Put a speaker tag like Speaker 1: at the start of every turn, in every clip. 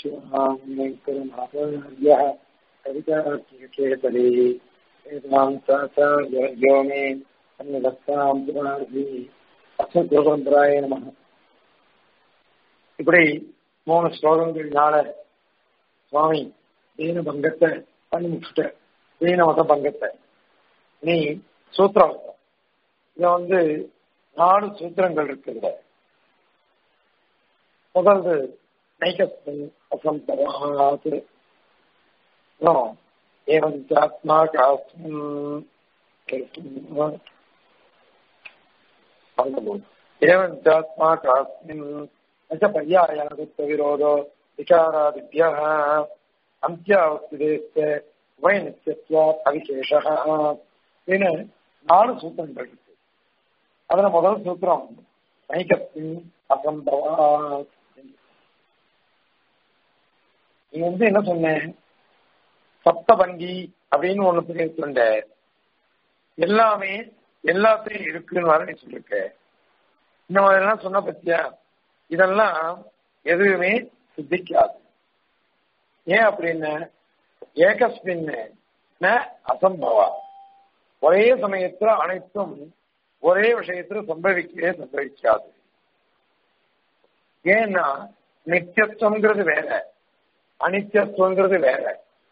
Speaker 1: श्रीमान्वेङ्कटनाथार्यः कविताकेतले वेदान्ताचार्यो मे अन्यदत्तां पुरार्हि அஸ்மத்குருபரம்பராய நம இப்படி மூணு ஸ்லோகங்கள்னால சுவாமி தீன பங்கத்தை பண்ணி முடிச்சுட்ட தீன மத பங்கத்தை நீ சூத்திரம் இத வந்து நாலு சூத்திரங்கள் இருக்குதுல முதல்து நைகஸ்மின் அசம்பவாத் ஏவம் ஆத்மா காஸ்மின் एवं चात्मा कास्मिन् न च पर्यायानुत्तविरोधो विचारादिभ्यः अन्त्यावस्थितेश्च वैनित्यत्वात् अविशेषः அப்படின்னு நாலு சூத்திரங்கள் இருக்கு அதுல முதல் சூத்திரம் நைகத்தின் அசம்பவா நீ வந்து என்ன சொன்ன சப்தபங்கி அப்படின்னு ஒண்ணு சொல்லியிருக்க எல்லாமே எல்லாத்தையும் இருக்குன்னு வர நீ சொல்லிருக்க இந்த மாதிரிலாம் சொன்ன பத்தியா இதெல்லாம் எதுவுமே சித்திக்காது ஏன் அப்படின்னு ஏகஸ்மின் அசம்பவா ஒரே சமயத்துல அனைத்தும் ஒரே விஷயத்துல சம்பவிக்கவே சம்பவிக்காது ஏன்னா நித்தியத்துவங்கிறது வேற அனித்தியத்துவங்கிறது வேற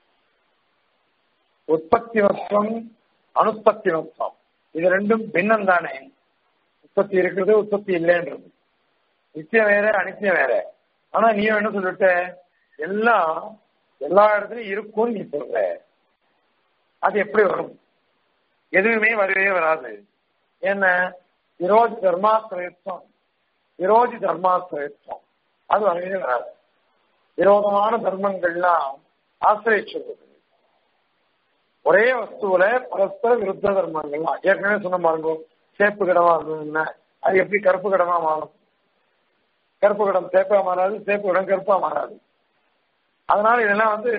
Speaker 1: உற்பத்திமத்துவம் அனுப்பத்திமத்துவம் இது ரெண்டும் பின்னம் தானே உற்பத்தி இருக்கிறது உற்பத்தி இல்லைன்றது நித்தியம் வேற அனித்தியம் வேற ஆனா நீ என்ன சொல்லிட்ட எல்லாம் எல்லா இடத்துலயும் இருக்கும்னு நீ சொல்ற அது எப்படி வரும் எதுவுமே வரவே வராது என்ன விரோதி தர்மாசிரயத்துவம் விரோதி தர்மாசிரயத்துவம் அது வரவே வராது விரோதமான தர்மங்கள்லாம் ஆசிரியச்சுள்ளது ஒரே வஸ்துவில பரஸ்பர விருத்த தர்மங்கள்லாம் ஏற்கனவே சொன்ன பாருங்க சேப்பு கடமா இருந்ததுன்னா அது எப்படி கருப்பு கடமா மாறும் கருப்பு கடம் சேப்பா மாறாது சேப்பு கடம் கருப்பா மாறாது அதனால இதெல்லாம் வந்து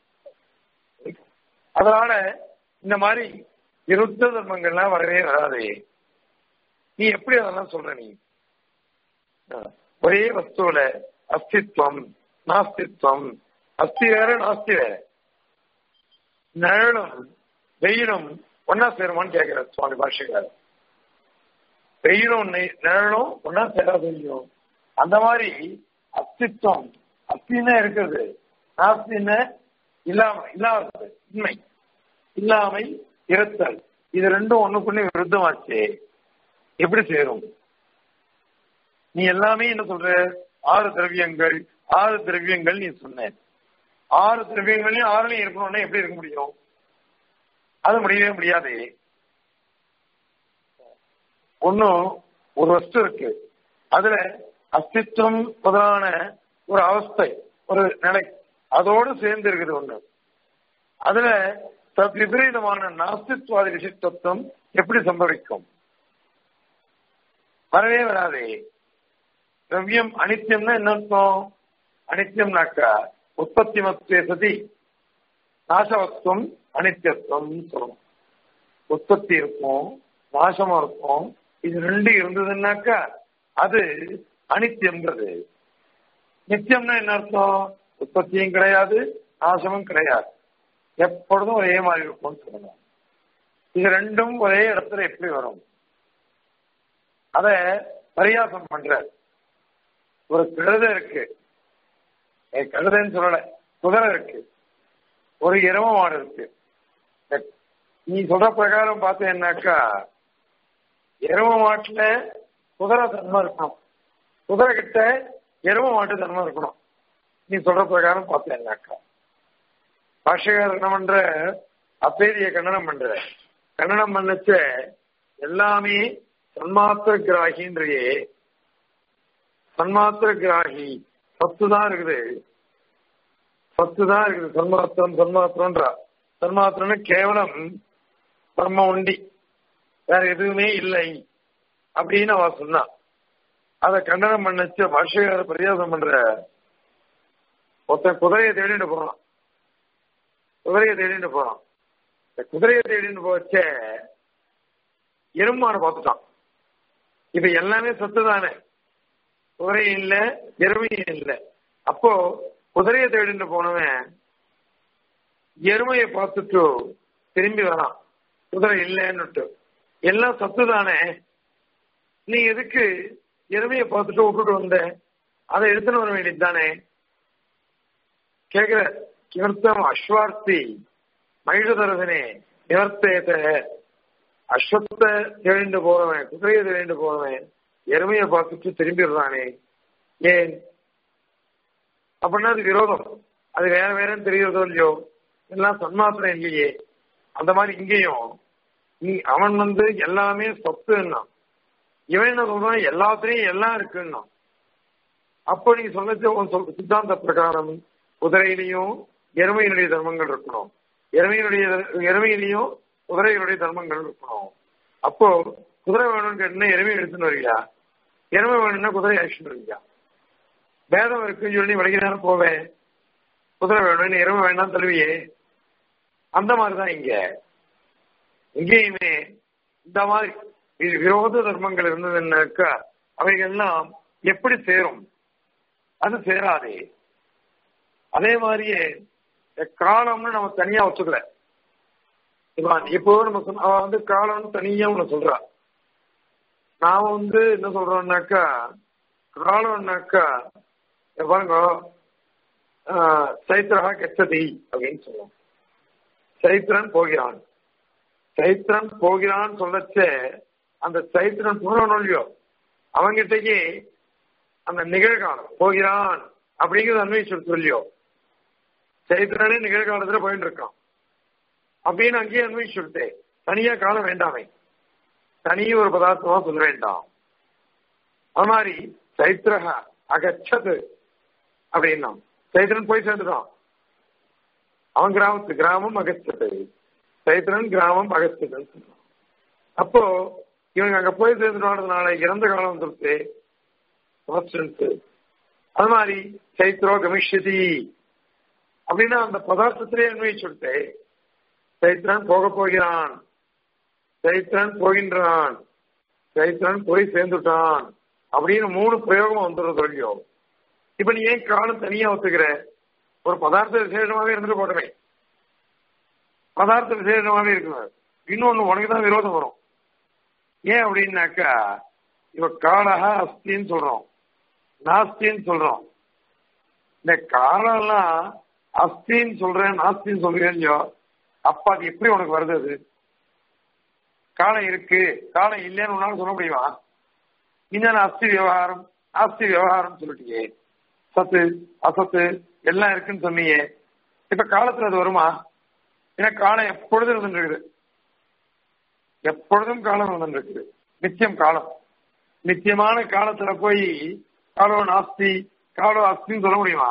Speaker 1: அதனால இந்த மாதிரி விருத்த தர்மங்கள்லாம் வரவே வராது நீ எப்படி அதெல்லாம் சொல்ற நீ ஒரே வஸ்துவில அஸ்தித்வம் நாஸ்தித்வம் அஸ்தி வேற நாஸ்தி வேற நிழலும் வெயிலும் ஒன்னா சேருமான்னு கேட்கிற சுவாமி பாஷைக்காரர் வெயிலும் நிழலும் ஒன்னா சேராது இல்லையோ அந்த மாதிரி அஸ்தித்வம் அஸ்தின்னு இருக்கிறது நாஸ்தின்னு இல்லாம இல்லாதது உண்மை இல்லாமை இருத்தல் இது ரெண்டும் ஒண்ணுக்குன்னு விருத்தமாச்சு எப்படி சேரும் நீ எல்லாமே என்ன சொல்ற ஆறு திரவியங்கள் ஆறு திரவியங்கள் நீ சொன்ன ஆறு திரவியங்களையும் ஆறுலையும் இருக்கணும்னா எப்படி இருக்க முடியும் அது முடியவே முடியாது ஒன்னும் ஒரு வஸ்து இருக்கு அதுல அஸ்தித்வம் முதலான ஒரு அவஸ்தை ஒரு நிலை அதோடு சேர்ந்து இருக்குது ஒண்ணு அதுல விபரீதமான நாஸ்தித்வாதி விசிஷ்டத்துவம் எப்படி சம்பவிக்கும் வரவே வராதே திரவியம் அனித்தியம்னா என்ன அர்த்தம் அனித்தியம்னாக்கா உற்பத்தி மத்திய சதி நாசவத்துவம் அனித்தியத்துவம் சொல்லணும் உற்பத்தி இருக்கும் நாசமா இருக்கும் இது ரெண்டு இருந்ததுன்னாக்கா அது அனித்தியம்ன்றது நித்தியம்னா என்ன அர்த்தம் உற்பத்தியும் கிடையாது நாசமும் கிடையாது எப்பொழுதும் ஒரே மாதிரி இருக்கும்னு சொல்லணும் இது ரெண்டும் ஒரே இடத்துல எப்படி வரும் அத பரியாசம் பண்ற ஒரு கழுதை இருக்கு கழுதைன்னு சொல்லல குதிரை இருக்கு ஒரு இரவ மாடு இருக்கு நீ சொல்ற பிரகாரம் பார்த்தேன்னாக்கா இரவ மாட்டுல குதிரை தர்மம் இருக்கணும் குதிரை கிட்ட எரும மாட்டு தர்மம் இருக்கணும் நீ சொல்ற பிரகாரம் பார்த்தேன்னாக்கா பாஷகார் என்ன பண்ற அப்பேரிய கண்டனம் பண்ற கண்டனம் பண்ணச்ச எல்லாமே சன்மாத்திர கிராகின்றையே சன்மாத்திர கிராகி சத்து தான் இருக்குது சத்து தான் இருக்குது சன்மாத்திரம் சன்மாத்திரம்ன்றா சன்மாத்திரம்னு கேவலம் பிரம்ம உண்டி வேற எதுவுமே இல்லை அப்படின்னு அவ சொன்னா அத கண்டனம் பண்ணச்ச பாஷகார பிரயோகம் பண்ற ஒருத்தன் குதிரையை தேடிட்டு போறான் குதிரையை தேடிட்டு போறான் இந்த குதிரையை தேடிட்டு போச்ச எருமாடு பார்த்துட்டான் இப்ப எல்லாமே சத்து தானே குதிரையும் இல்ல எருமையும் இல்ல அப்போ குதிரையை தேடிட்டு போனவன் எருமையை பார்த்துட்டு திரும்பி வரான் குதிரை இல்லைன்னுட்டு எல்லாம் சத்து தானே நீ எதுக்கு எருமையை பார்த்துட்டு விட்டுட்டு வந்த அதை எடுத்துன்னு வர வேண்டியது தானே கேக்குற கிமர்த்தம் அஸ்வார்த்தி மகிழதரசனே நிவர்த்தேத அஸ்வத்தை தேடிண்டு போறவன் குதிரையை தேடிண்டு போறவன் எருமையை பார்த்துட்டு திரும்பிடுறானே ஏன் அப்படின்னா அது விரோதம் அது வேற வேறன்னு தெரியறதோ இல்லையோ எல்லாம் சன்மாத்திரம் இல்லையே அந்த மாதிரி இங்கேயும் நீ அவன் வந்து எல்லாமே சொத்துன்னா இவன் என்ன சொல்றான் எல்லாத்துலயும் எல்லாம் இருக்குன்னா அப்போ நீங்க சொல்லச்சு உன் சொல் சித்தாந்த பிரகாரம் குதிரையிலையும் எருமையினுடைய தர்மங்கள் இருக்கணும் எருமையினுடைய எருமையிலையும் குதிரையினுடைய தர்மங்கள் இருக்கணும் அப்போ குதிரை வேணும்னு கேட்டா எருமை எடுத்துன்னு வருவியா எருமை வேணும்னா குதிரை அழிச்சுட்டு வருவியா வேதம் இருக்குன்னு சொல்லி வடக்கு நேரம் போவேன் குதிரை வேணும்னு எருமை வேண்டாம் தருவியே அந்த மாதிரிதான் இங்க இங்கேயுமே இந்த மாதிரி வி- விரோத தர்மங்கள் இருந்ததுன்னாக்கா அவைகள்லாம் எப்படி சேரும் அது சேராதே அதே மாதிரியே இந்த காலம்னு நம்ம தனியா வச்சுக்கல இப்போ இப்போ நம்ம சொன்ன- அவ வந்து காலம்னு தனியா ஒண்ணு சொல்றா நாம வந்து என்ன சொல்றோம்னாக்கா காலம்னாக்கா இங்க பாருங்க ஆஹ், சைத்திரா கெச்சதி அப்படின்னு சொல்லுவோம் சைத்திரன் போகிறான் சைத்திரன் போகிறான் சொல்லச்ச அந்த சைத்திரன் போறவனும் இல்லையோ அவங்கிட்டயே அந்த நிகழ்காலம் போகிறான் அப்படிங்கிறது அன்வயிச்சு இல்லையோ சைத்திரனே நிகழ்காலத்துல போயிட்டு இருக்கான் அப்படின்னு அங்கேயே அன்வயிச்சுட்டு தனியா காலம் வேண்டாமே தனி ஒரு பதார்த்தமா சொல்ல வேண்டாம் அது மாதிரி சைத்திரக அகச்சது அப்படின்னா சைத்திரன் போய் சேர்ந்துட்டான் அவன் கிராமத்து கிராமம் அகச்சது சைத்திரன் கிராமம் அகச்சதுன்னு சொல்றான் அப்போ இவங்க அங்க போய் சேர்ந்துட்டோன்றதுனால இறந்த காலம் வந்துருச்சு கான்ஸ்டன்ஸ் அது மாதிரி சைத்ரோ கமிஷதி அப்படின்னா அந்த பதார்த்தத்திலே அன்வயிச்சுட்டு சைத்திரன் போக போகிறான் சைத்திரன் போகின்றான் சைத்திரன் போய் சேர்ந்துட்டான் அப்படின்னு மூணு பிரயோகம் வந்துடுறது இல்லையோ இப்ப நீ ஏன் காலம் தனியா ஒத்துக்கிற ஒரு பதார்த்த விசேஷமாவே இருந்துட்டு போட்டமே பதார்த்த விசேஷமாவே இருக்கணும் இன்னொன்னு உனக்கு தான் விரோதம் வரும் ஏன் அப்படின்னாக்கா இவ காலக அஸ்தின்னு சொல்றோம் நாஸ்தின்னு சொல்றோம் இந்த காலம்லாம் அஸ்தின்னு சொல்றேன் நாஸ்தின்னு சொல்றேன் இல்லையோ அப்ப அது எப்படி உனக்கு வருது அது காலம் இருக்கு காலம் இல்லைன்னு உன்னால சொல்ல முடியுமா இன்னும் அஸ்தி விவகாரம் ஆஸ்தி விவகாரம் சொல்லிட்டியே சத்து அசத்து எல்லாம் இருக்குன்னு சொன்னியே இப்ப காலத்துல அது வருமா ஏன்னா காலம் எப்பொழுதும் இருந்துருக்குது எப்பொழுதும் காலம் இருந்துருக்குது நித்தியம் காலம் நித்தியமான காலத்துல போய் காலோ நாஸ்தி காலோ அஸ்தின்னு சொல்ல முடியுமா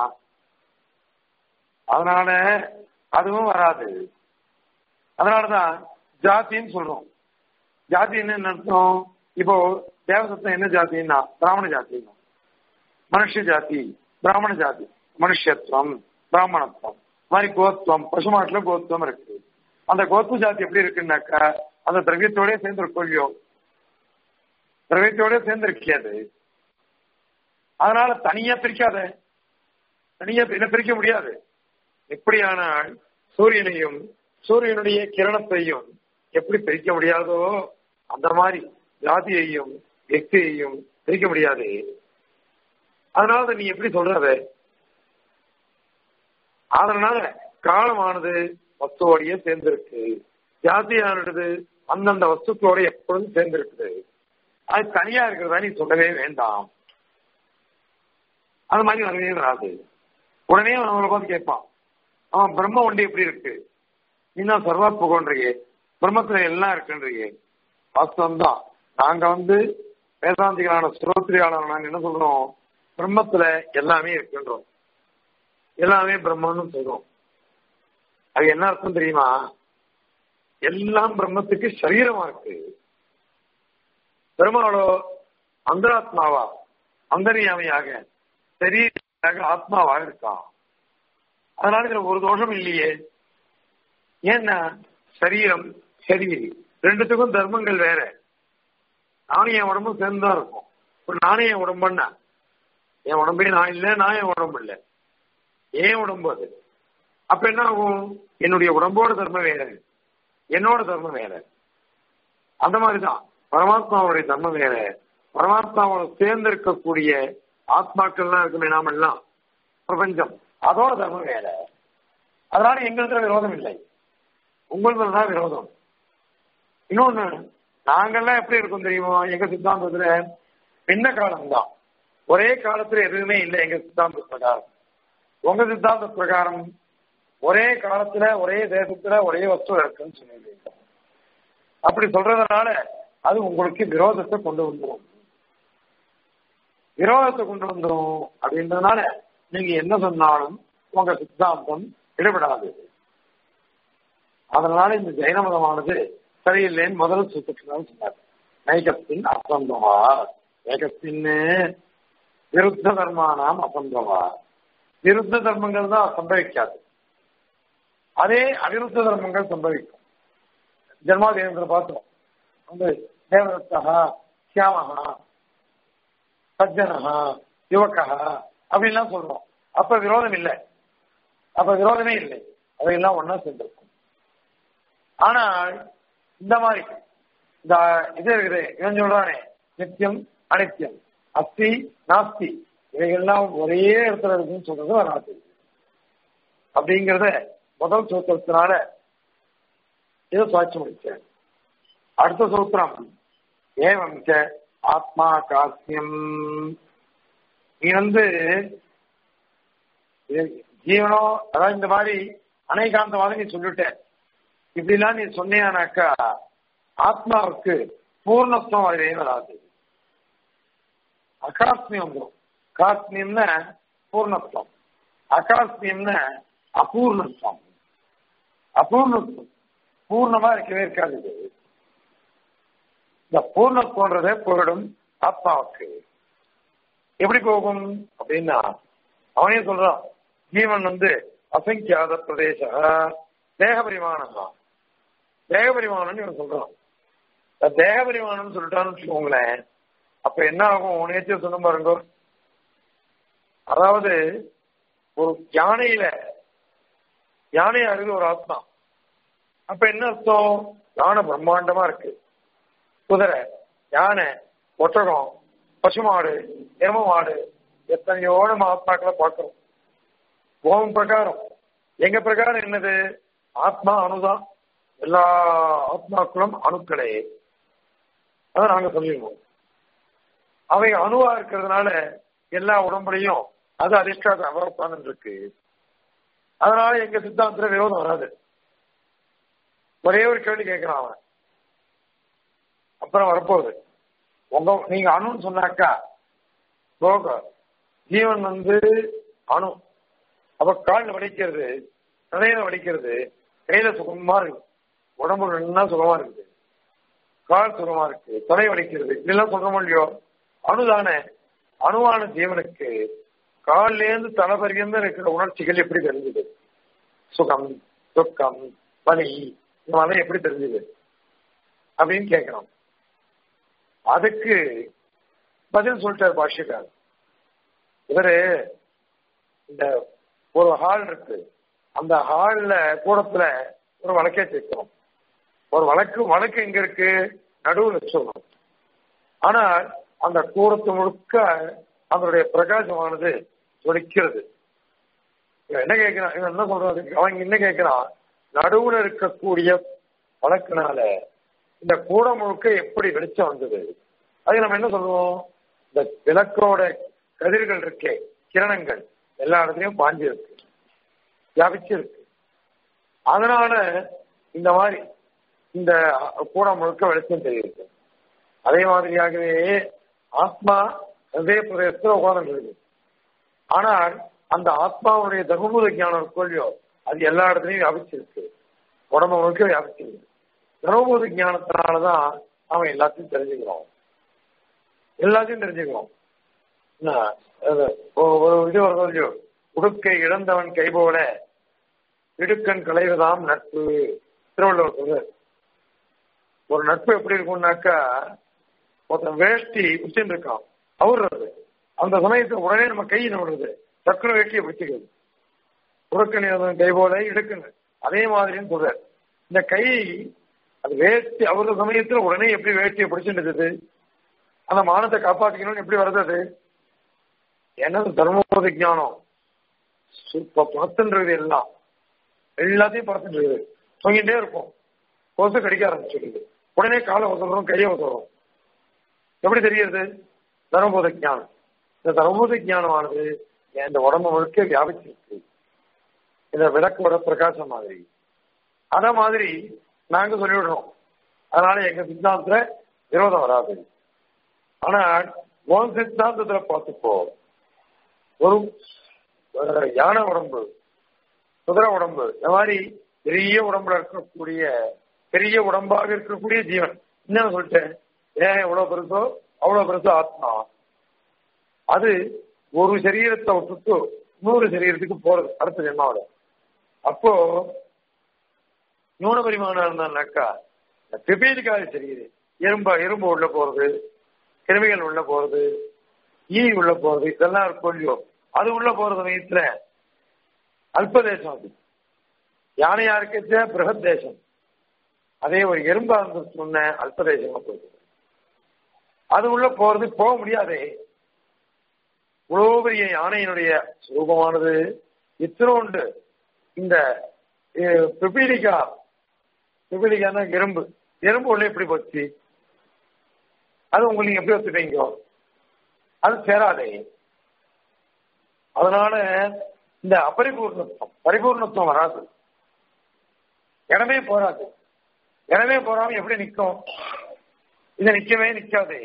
Speaker 1: அதனால அதுவும் வராது அதனாலதான் ஜாதின்னு சொல்றோம் ஜாதி என்ன அர்த்தம் இப்போ தேவசத்தம் என்ன ஜாதின்னா பிராமண ஜாதின்னா மனுஷ ஜாதி பிராமண ஜாதி மனுஷத்துவம் பிராமணத்துவம் இந்த மாதிரி கோத்துவம் பசுமாட்டுல கோத்துவம் இருக்கு அந்த கோத்து ஜாதி எப்படி இருக்குன்னாக்கா அந்த திரவியத்தோட சேர்ந்து இருக்கும் இல்லையோ திரவியத்தோட சேர்ந்து இருக்கியாது அதனால தனியா பிரிக்காத தனியா என்ன பிரிக்க முடியாது எப்படியானால் சூரியனையும் சூரியனுடைய கிரணத்தையும் எப்படி பிரிக்க முடியாதோ அந்த மாதிரி ஜாதியையும் வெக்தியையும் பிரிக்க முடியாது அதனால நீ எப்படி சொல்றத அதனால காலமானது வஸ்துவோடைய சேர்ந்திருக்கு ஜாதியானது அந்தந்த வஸ்துக்களோட எப்பொழுதும் சேர்ந்திருக்குது அது தனியா இருக்கிறதா நீ சொல்லவே வேண்டாம் அது மாதிரி வரவே வராது உடனே அவன் அவங்களை பார்த்து கேட்பான் அவன் பிரம்ம ஒண்டி எப்படி இருக்கு நீ தான் சர்வாத்மகன்றியே பிரம்மத்துல எல்லாம் இருக்குன்றியே வாஸ்தவம் தான் நாங்க வந்து வேதாந்திகளான ஸ்ரோத்ரியாளர் நாங்க என்ன சொல்றோம் பிரம்மத்துல எல்லாமே இருக்குன்றோம் எல்லாமே பிரம்மன்னு சொல்றோம் அது என்ன அர்த்தம் தெரியுமா எல்லாம் பிரம்மத்துக்கு சரீரமா இருக்கு பெருமாளோ அந்தராத்மாவா அந்தரியாமையாக சரீரமாக ஆத்மாவாக இருக்கான் அதனால இதுல ஒரு தோஷம் இல்லையே ஏன்னா சரீரம் சரீரி ரெண்டுத்துக்கும் தர்மங்கள் வேற நானும் என் உடம்பும் சேர்ந்துதான் இருக்கும் இப்ப நானே என் உடம்புன்னா என் உடம்பே நான் இல்லை நான் என் உடம்பு இல்லை ஏன் உடம்பு அது அப்ப என்ன ஆகும் என்னுடைய உடம்போட தர்மம் வேற என்னோட தர்மம் வேற அந்த மாதிரிதான் பரமாத்மாவுடைய தர்மம் வேற பரமாத்மாவோட சேர்ந்து இருக்கக்கூடிய ஆத்மாக்கள்லாம் இருக்குமே நாம எல்லாம் பிரபஞ்சம் அதோட தர்மம் வேற அதனால எங்களுக்கு விரோதம் இல்லை உங்களுக்கு தான் விரோதம் இன்னொன்னு நாங்கெல்லாம் எப்படி இருக்கும் தெரியுமா எங்க சித்தாந்தத்துல பின்ன காலம் தான் ஒரே காலத்துல எதுவுமே இல்லை எங்க சித்தாந்த பிரகாரம் உங்க சித்தாந்த பிரகாரம் ஒரே காலத்துல ஒரே தேசத்துல ஒரே வஸ்து இருக்குன்னு சொல்லிடுவீங்க அப்படி சொல்றதுனால அது உங்களுக்கு விரோதத்தை கொண்டு வந்துடும் விரோதத்தை கொண்டு வந்துடும் அப்படின்றதுனால நீங்க என்ன சொன்னாலும் உங்க சித்தாந்தம் ஈடுபடாது அதனால இந்த ஜெயின மதமானது சரியில்லைன்னு முதல் சூத்திரத்தில் சொன்னார் நைகத்தின் அசம்பவா ஏகத்தின் விருத்த தர்மானாம் அசம்பவா விருத்த தர்மங்கள் தான் சம்பவிக்காது அதே அவிருத்த தர்மங்கள் சம்பவிக்கும் ஜென்மாதேவந்திர பார்த்தோம் வந்து தேவதத்தா சியாமஹா சஜ்ஜனஹா யுவக்கா அப்படின்லாம் சொல்றோம் அப்ப விரோதம் இல்லை அப்ப விரோதமே இல்லை அதையெல்லாம் ஒன்னா சேர்ந்திருக்கும் ஆனால் இந்த மாதிரி இந்த இது இருக்குது இவன் சொல்றானே நித்தியம் அனித்தியம் அஸ்தி நாஸ்தி இவைகள்லாம் ஒரே இடத்துல இருக்குன்னு சொல்றது வராது அப்படிங்கிறத முதல் சூத்திரத்தினால இதை சுவாட்சி முடிச்சேன் அடுத்த சூத்திரம் ஏவம் ஆத்மா காசியம் நீ வந்து ஜீவனோ அதாவது இந்த மாதிரி அனைகாந்தவாதம் நீ சொல்லிட்ட இப்படிலாம் நீ சொன்னியானாக்கா ஆத்மாவுக்கு பூர்ணத்துவம் வரவே வராது அகாஸ்மியம் வந்துடும் காஸ்மியம்னா பூர்ணத்துவம் அகாஸ்மியம்னா அபூர்ணத்துவம் அபூர்ணத்துவம் பூர்ணமா இருக்கவே இருக்காது இது இந்த பூர்ணத்துவன்றதே போயிடும் ஆத்மாவுக்கு எப்படி போகும் அப்படின்னா அவனே சொல்றான் ஜீவன் வந்து அசங்கியாத பிரதேச தேக பரிமாணம் தான் தேக பரிமாணம்னு இவன் சொல்றான் தேக பரிமாணம் சொல்லிட்டான்னு வச்சுக்கோங்களேன் அப்ப என்ன ஆகும் நேற்று சொன்ன பாருங்க அதாவது ஒரு யானையில யானையா இருக்கு ஒரு ஆத்மா அப்ப என்ன அர்த்தம் யானை பிரம்மாண்டமா இருக்கு குதிரை யானை ஒட்டகம் பசுமாடு எரும மாடு எத்தனையோ நம்ம ஆத்மாக்களை பார்க்கிறோம் ஓம் பிரகாரம் எங்க பிரகாரம் என்னது ஆத்மா அணுதான் எல்லா ஆத்மாக்களும் அணுக்களே அதான் நாங்க சொல்லிடுவோம் அவை அணுவா இருக்கிறதுனால எல்லா உடம்புலையும் அது அதிர்ஷ்டாத உட்கார்ந்து இருக்கு அதனால எங்க சித்தாந்தத்துல விரோதம் வராது ஒரே ஒரு கேள்வி கேட்கிறான் அவன் அப்புறம் வரப்போகுது உங்க நீங்க அணுன்னு சொன்னாக்கா போக ஜீவன் வந்து அணு அப்ப காலில் வலிக்கிறது தலையில வலிக்கிறது கையில சுகமா இருக்கு உடம்பு நல்லா சுகமா இருக்குது கால் சுகமா இருக்கு தலை வலிக்கிறது இதெல்லாம் சொல்றோமோ இல்லையோ அணுதானே அணுவான ஜீவனுக்கு காலில இருந்து தலை பரியந்த இருக்கிற உணர்ச்சிகள் எப்படி தெரிஞ்சது சுகம் துக்கம் வலி இந்த மாதிரி எப்படி தெரிஞ்சது அப்படின்னு கேட்கிறோம் அதுக்கு பதில் சொல்லிட்டார் பாஷ்யக்கார் இவரு இந்த ஒரு ஹால் இருக்கு அந்த ஹால்ல கூடத்துல ஒரு வழக்கே சேர்க்கிறோம் ஒரு வழக்கு வழக்கு எங்க இருக்கு நடுவுல சொல்லணும் ஆனால் அந்த கூடத்து முழுக்க அதனுடைய பிரகாசமானது ஜொலிக்கிறது இவன் என்ன கேட்கிறான் இவன் என்ன சொல்றது அவன் என்ன கேட்கிறான் நடுவுல இருக்கக்கூடிய வழக்குனால இந்த கூட முழுக்க எப்படி வெளிச்சம் வந்தது அது நம்ம என்ன சொல்லுவோம் இந்த விளக்கோட கதிர்கள் இருக்கே கிரணங்கள் எல்லா இடத்துலயும் பாஞ்சிருக்கு வியாபிச்சிருக்கு அதனால இந்த மாதிரி இந்த கூட முழுக்க வெளிச்சம் தெரியுது அதே மாதிரியாகவே ஆத்மா ஹதய பிரதேசத்தில் உட்கார்ந்து ஆனால் அந்த ஆத்மாவுடைய தகுமுத ஞானம் கொள்ளியோ அது எல்லா இடத்துலையும் வியாபிச்சிருக்கு உடம்பு முழுக்க வியாபிச்சிருக்கு தர்மபோத ஞானத்தினாலதான் அவன் எல்லாத்தையும் தெரிஞ்சுக்கிறான் எல்லாத்தையும் தெரிஞ்சுக்கிறோம் ஒரு இது வருது உடுக்கை இழந்தவன் கைபோல இடுக்கன் களைவதாம் நட்பு திருவள்ளுவர் சொல்ற ஒரு நட்பு எப்படி இருக்கும்னாக்கா ஒருத்தன் வேஷ்டி பிடிச்சுட்டு இருக்கான் அவர்றது அந்த சமயத்தை உடனே நம்ம கை நடுறது டக்குனு வேஷ்டியை பிடிச்சிக்கிறது உறக்கணியதும் கை போல இடுக்குன்னு அதே மாதிரின்னு சொல்றாரு இந்த கை அது வேட்டி அவரது சமயத்துல உடனே எப்படி வேட்டியை பிடிச்சிட்டு அந்த மானத்தை காப்பாற்றிக்கணும்னு எப்படி வருது அது என்னது தர்மபோத ஞானம் புறத்துன்றது எல்லாம் எல்லாத்தையும் பறத்துட்டு தொங்கிட்டே இருக்கும் கொசு கடிக்க ஆரம்பிச்சிடுது உடனே காலை வசடுறோம் கையை வசடுறோம் எப்படி தெரியுது தர்மபோத ஞானம் இந்த தர்மபோத ஞானமானது இந்த உடம்பு முழுக்க வியாபிச்சிருக்கு இந்த விளக்கோட பிரகாசம் மாதிரி அத மாதிரி நாங்க சொல்லிவிடுறோம் அதனால எங்க சித்தாந்தத்துல விரோதம் வராது ஆனா உன் சித்தாந்தத்துல பார்த்துப்போ ஒரு யானை உடம்பு குதிரை உடம்பு இந்த மாதிரி பெரிய உடம்புல இருக்கக்கூடிய பெரிய உடம்பாக இருக்கக்கூடிய ஜீவன் என்ன சொல்லிட்டேன் ஏன் எவ்வளவு பெருசோ அவ்வளவு பெருசோ ஆத்மா அது ஒரு சரீரத்தை விட்டுட்டு இன்னொரு சரீரத்துக்கு போறது அடுத்த ஜென்மாவோட அப்போ நூன பரிமாணம் இருந்தான்னாக்கா திபேதிக்காக தெரியுது எறும்பு எறும்பு உள்ள போறது கிருமிகள் உள்ள போறது ஈ உள்ள போறது இதெல்லாம் இருக்கும் இல்லையோ அது உள்ள போற சமயத்துல அல்பதேசம் அது யானையா இருக்கச்ச பிரகத் தேசம் அதே ஒரு எறும்பா இருந்து சொன்ன அல்பதேசமா போகுது அது உள்ள போறது போக முடியாதே இவ்வளவு பெரிய யானையினுடைய சுரூபமானது இத்தினோண்டு இந்த பிபீலிகா பிபீலிகான எறும்பு எறும்பு உள்ள எப்படி போச்சு அது உங்களுக்கு எப்படி ஒத்துப்பீங்க அது சேராதே அதனால இந்த அபரிபூர்ணத்துவம் பரிபூர்ணத்துவம் வராது இடமே போராது இடமே போறாம எப்படி நிற்கும் இதை நிக்கவே நிக்காதே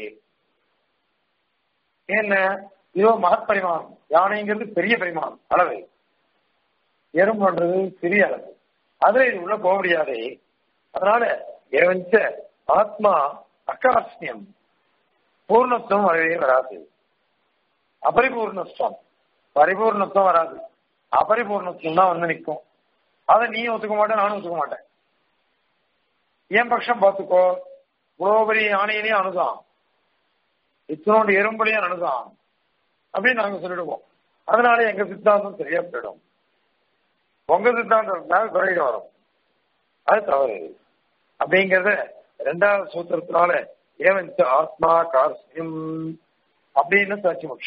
Speaker 1: என்ன இதோ மகப்பரிமாணம் யானைங்கிறது பெரிய பரிமாணம் அளவு எறும்புன்றது சிறிய அளவு அதுல இது உள்ள போக முடியாதே அதனால ஏவஞ்ச ஆத்மா அகாஷ்யம் பூர்ணத்துவம் வரவே வராது அபரிபூர்ணத்துவம் பரிபூர்ணத்துவம் வராது அபரிபூர்ணத்துவம் தான் வந்து நிற்கும் அதை நீ ஒத்துக்க மாட்டேன் நானும் ஒத்துக்க மாட்டேன் என் பட்சம் பார்த்துக்கோ இவ்வளவு பெரிய யானையிலையும் அணுதான் இத்தனோண்டு எறும்புலையும் அணுதான் அப்படின்னு நாங்க சொல்லிடுவோம் அதனால எங்க சித்தாந்தம் சரியா போயிடும் உங்க சித்தாந்தம் குறையிட வரும் அது தவறு அப்படிங்கறத ரெண்டாவது சூத்திரத்தினால ஏவஞ்ச ஆத்மா காசியம் அப்படின்னு சாட்சி முக்ஷ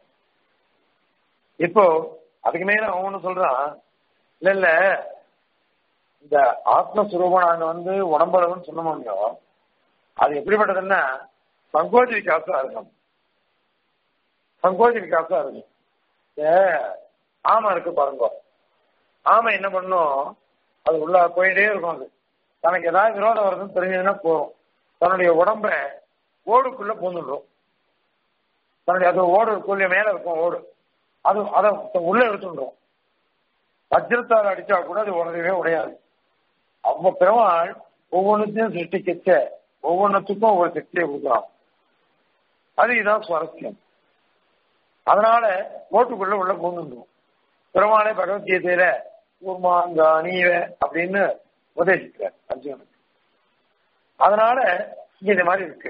Speaker 1: இப்போ அதுக்கு மேல அவன் ஒண்ணு சொல்றான் இல்ல இல்ல இந்த ஆத்மஸ்வரூபம் நாங்க வந்து உடம்பளவுன்னு சொன்ன முடியும் அது எப்படிப்பட்டதுன்னா சங்கோஜ விகாசம் இருக்கும் சங்கோஜ விகாசம் இருக்கும் ஏ ஆமை இருக்கு பாருங்க ஆமை என்ன பண்ணும் அது உள்ள போயிட்டே இருக்கும் அது தனக்கு ஏதாவது விரோதம் வருதுன்னு தெரிஞ்சதுன்னா போகும் தன்னுடைய உடம்ப ஓடுக்குள்ள பூந்துடும் தன்னுடைய அது ஓடு இருக்குள்ள மேல இருக்கும் ஓடு அது அதை உள்ள எடுத்துடும் வஜ்ரத்தால் அடிச்சா கூட அது உடனே உடையாது அவ்வளோ பெருமாள் ஒவ்வொன்றுத்தையும் சிருஷ்டிக்கச்ச ஒவ்வொன்றுத்துக்கும் ஒவ்வொரு சக்தியை கொடுக்குறான் அது இதான் சுவாரஸ்யம் அதனால ஓட்டுக்குள்ள உள்ள பூந்துடும் பெருமாளே பகவத்கீதையில கூர்மாங்கா நீவ அப்படின்னு உபதேசிக்கிறார் அர்ஜுனனுக்கு அதனால இங்க இந்த மாதிரி இருக்கு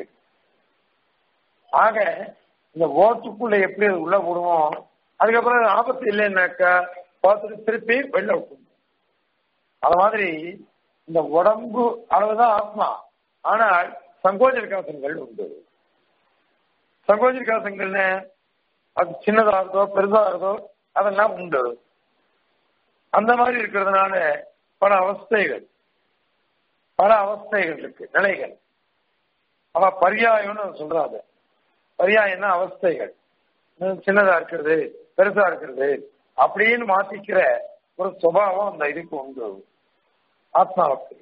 Speaker 1: ஆக இந்த ஓட்டுக்குள்ள எப்படி அது உள்ள போடுவோம் அதுக்கப்புறம் ஆபத்து இல்லைன்னாக்கா பார்த்துட்டு திருப்பி வெளில விட்டுணும் அது மாதிரி இந்த உடம்பு அளவுதான் ஆத்மா ஆனால் சங்கோஜ விகாசங்கள் உண்டு சங்கோஜ விகாசங்கள்னு அது சின்னதா இருந்தோ பெருசா இருந்தோ அதெல்லாம் உண்டு அந்த மாதிரி இருக்கிறதுனால பல அவஸ்தைகள் பல அவஸ்தைகள் இருக்கு நிலைகள் அவ பரியாயம்னு சொல்றாங்க பரியாயம்னா அவஸ்தைகள் சின்னதா இருக்கிறது பெருசா இருக்கிறது அப்படின்னு மாத்திக்கிற ஒரு சுபாவம் அந்த இதுக்கு உண்டு ஆத்மாவுக்கு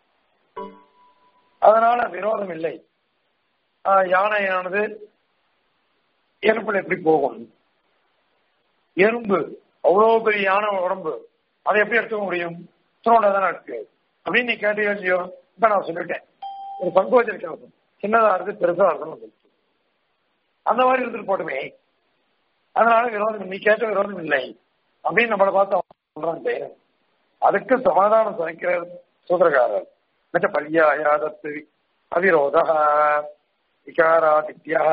Speaker 1: அதனால விரோதம் இல்லை யானையானது எறும்புல எப்படி போகும் எறும்பு அவ்வளவு பெரிய யானை உடம்பு அதை எப்படி எடுத்துக்க முடியும் துணோட தானே இருக்கு அப்படின்னு நீ கேட்டீங்க இல்லையோ இப்ப நான் சொல்லிட்டேன் ஒரு சங்கோஜ வித்தியாசம் சின்னதா இருக்கு பெருசா இருக்கணும் அந்த மாதிரி இருந்துட்டு போட்டுமே அதனால விரோதம் நீ கேட்ட விரோதம் இல்லை அப்படின்னு நம்மளை பார்த்து சொல்றாங்க அதுக்கு சமாதானம் சமைக்கிற சூத்திரக்காரர் மற்ற பரியாயாதத்து அவிரோத விகாராதித்யா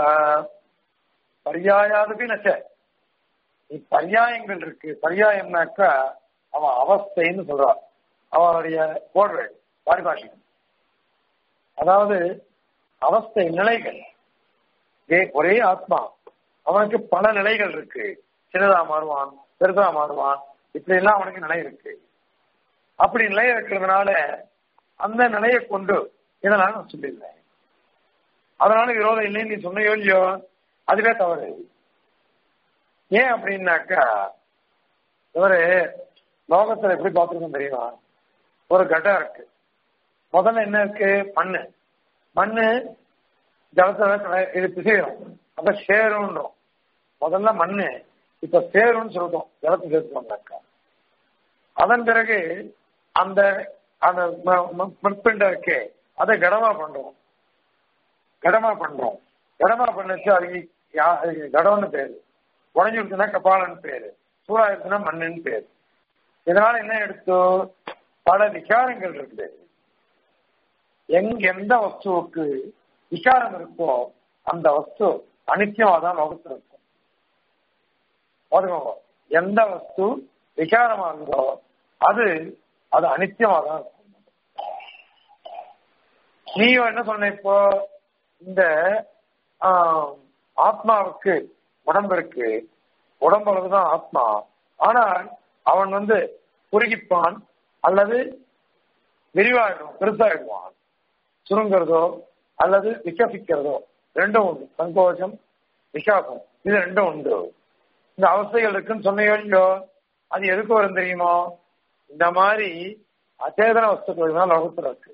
Speaker 1: பரியாயாதபி நச்ச பரியாயங்கள் இருக்கு பரியாயம்னாக்கா அவன் அவஸ்தைன்னு சொல்றான் அவனுடைய போடுற பாரிபாஷிகம் அதாவது அவஸ்தை நிலைகள் ஏ- ஒரே ஆத்மா அவனுக்கு பல நிலைகள் இருக்கு சின்னதா மாறுவான் பெருதா மாறுவான் இப்படி எல்லாம் அவனுக்கு நிலை இருக்கு அப்படி நிலை இருக்கிறதுனால அந்த நிலையை கொண்டு இதெல்லாம் நான் சொல்லியிருந்தேன் அதனால விரோதம் இல்லைன்னு நீ சொன்னையோ இல்லையோ அதுவே தவறு ஏன் அப்படின்னாக்கா இவரு லோகத்துல எப்படி பார்த்துருக்கோம் தெரியுமா ஒரு கட்டம் இருக்கு முதல்ல என்ன இருக்கு மண்ணு மண்ணு ஜலத்துல கல- இது பிசைகிறோம் அப்ப சேருன்றோம் முதல்ல மண்ணு இப்ப சேரும்னு சொல்றோம் ஜலத்தை சேர்த்துக்கோங்கக்கா அதன் பிறகு அந்த அந்த ம- ம- மண்பிண்டம் இருக்கே அதை கடமா பண்றோம் கடமா பண்றோம் கடமா பண்ணுச்சு அது யா- அதுக்கு கடம்னு பேரு உடஞ்சிருச்சுன்னா கபாலன்னு பேரு சூடாயிருச்சுன்னா மண்ணுன்னு பேரு இதனால என்ன எடுத்து பல விகாரங்கள் இருக்குது எங்க எந்த வஸ்துவுக்கு விகாரம் இருக்கோ அந்த வஸ்து அனித்தியமா தான் லோகத்தில் இருக்கும் பாருங்க எந்த வஸ்து விகாரமா இருந்தோ அது அது அனித்தியமா தான் இருக்கும் நீயும் என்ன சொன்ன இப்போ இந்த ஆஹ், ஆத்மாவுக்கு உடம்பு இருக்கு உடம்பு அளவுதான் ஆத்மா ஆனால் அவன் வந்து குறுகிப்பான் அல்லது விரிவாயிடும் பெருசாயிடுவான் சுருங்கிறதோ அல்லது விகசிக்கிறதோ ரெண்டும் உண்டு சங்கோஜம் விகாசம் இது ரெண்டும் உண்டு இந்த அவஸ்தைகள் இருக்குன்னு சொன்னையோ இல்லையோ அது எதுக்கு வரும் தெரியுமோ இந்த மாதிரி அச்சேதன வஸ்துக்கள் தான் லோகத்துல இருக்கு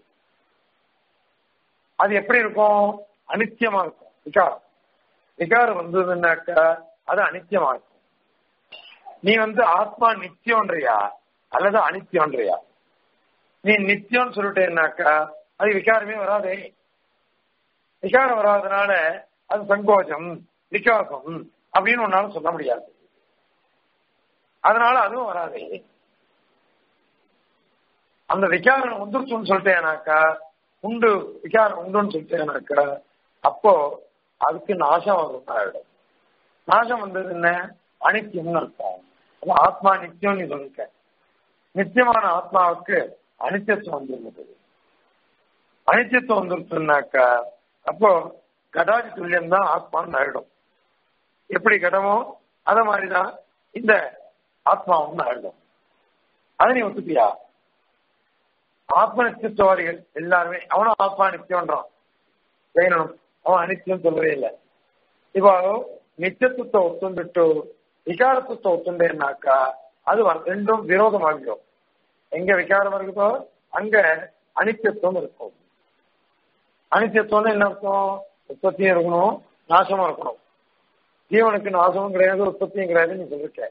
Speaker 1: அது எப்படி இருக்கும் அனித்தியமா இருக்கும் விகாரம் விகாரம் வந்ததுன்னாக்கா அது அனித்தியமா இருக்கும் நீ வந்து ஆத்மா நித்தியம்ன்றியா அல்லது அனித்தியம்ன்றியா நீ நித்தியம்னு சொல்லிட்டேன்னாக்கா அது விகாரமே வராதே விகாரம் வராதனால அது சங்கோஜம் விகாசம் அப்படின்னு ஒன்னால சொல்ல முடியாது அதனால அதுவும் வராதே அந்த விகாரம் வந்துருச்சுன்னு சொல்லிட்டேனாக்கா உண்டு விகாரம் உண்டுன்னு சொல்லிட்டேனாக்கா அப்போ அதுக்கு நாசம் வரும் ஆயிடும் நாசம் வந்தது என்ன அனித்தியம்னு அர்த்தம் அது ஆத்மா நித்தியம் நீ சொல்லிக்க நித்தியமான ஆத்மாவுக்கு அனித்தியத்துவம் வந்துருந்தது அனித்தியத்துவம் வந்துருச்சுன்னாக்கா அப்போ கடாதி துல்லியம் தான் ஆத்மான்னு ஆயிடும் எப்படி கடமோ அத மாதிரிதான் இந்த ஆத்மாவும் ஆயிடும் அதை நீ ஒத்துப்பியா ஆத்ம நித்தியத்துவாதிகள் எல்லாருமே அவனும் ஆத்மா நித்தியம்ன்றான் வேணும் அவன் அனித்தியம் சொல்லவே இல்லை இப்போ நித்தியத்துவத்தை ஒத்துண்டுட்டு விகாரத்துவத்தை ஒத்துண்டேன்னாக்கா அது வ- ரெண்டும் விரோதமாகிடும் எங்க விகாரம் இருக்குதோ அங்க அனித்தியத்துவம் இருக்கும் அனித்தியத்துவம் என்ன அர்த்தம் உற்பத்தியும் இருக்கணும் நாசமும் இருக்கணும் ஜீவனுக்கு நாசமும் கிடையாது உற்பத்தியும் கிடையாதுன்னு நீ சொல்லிருக்க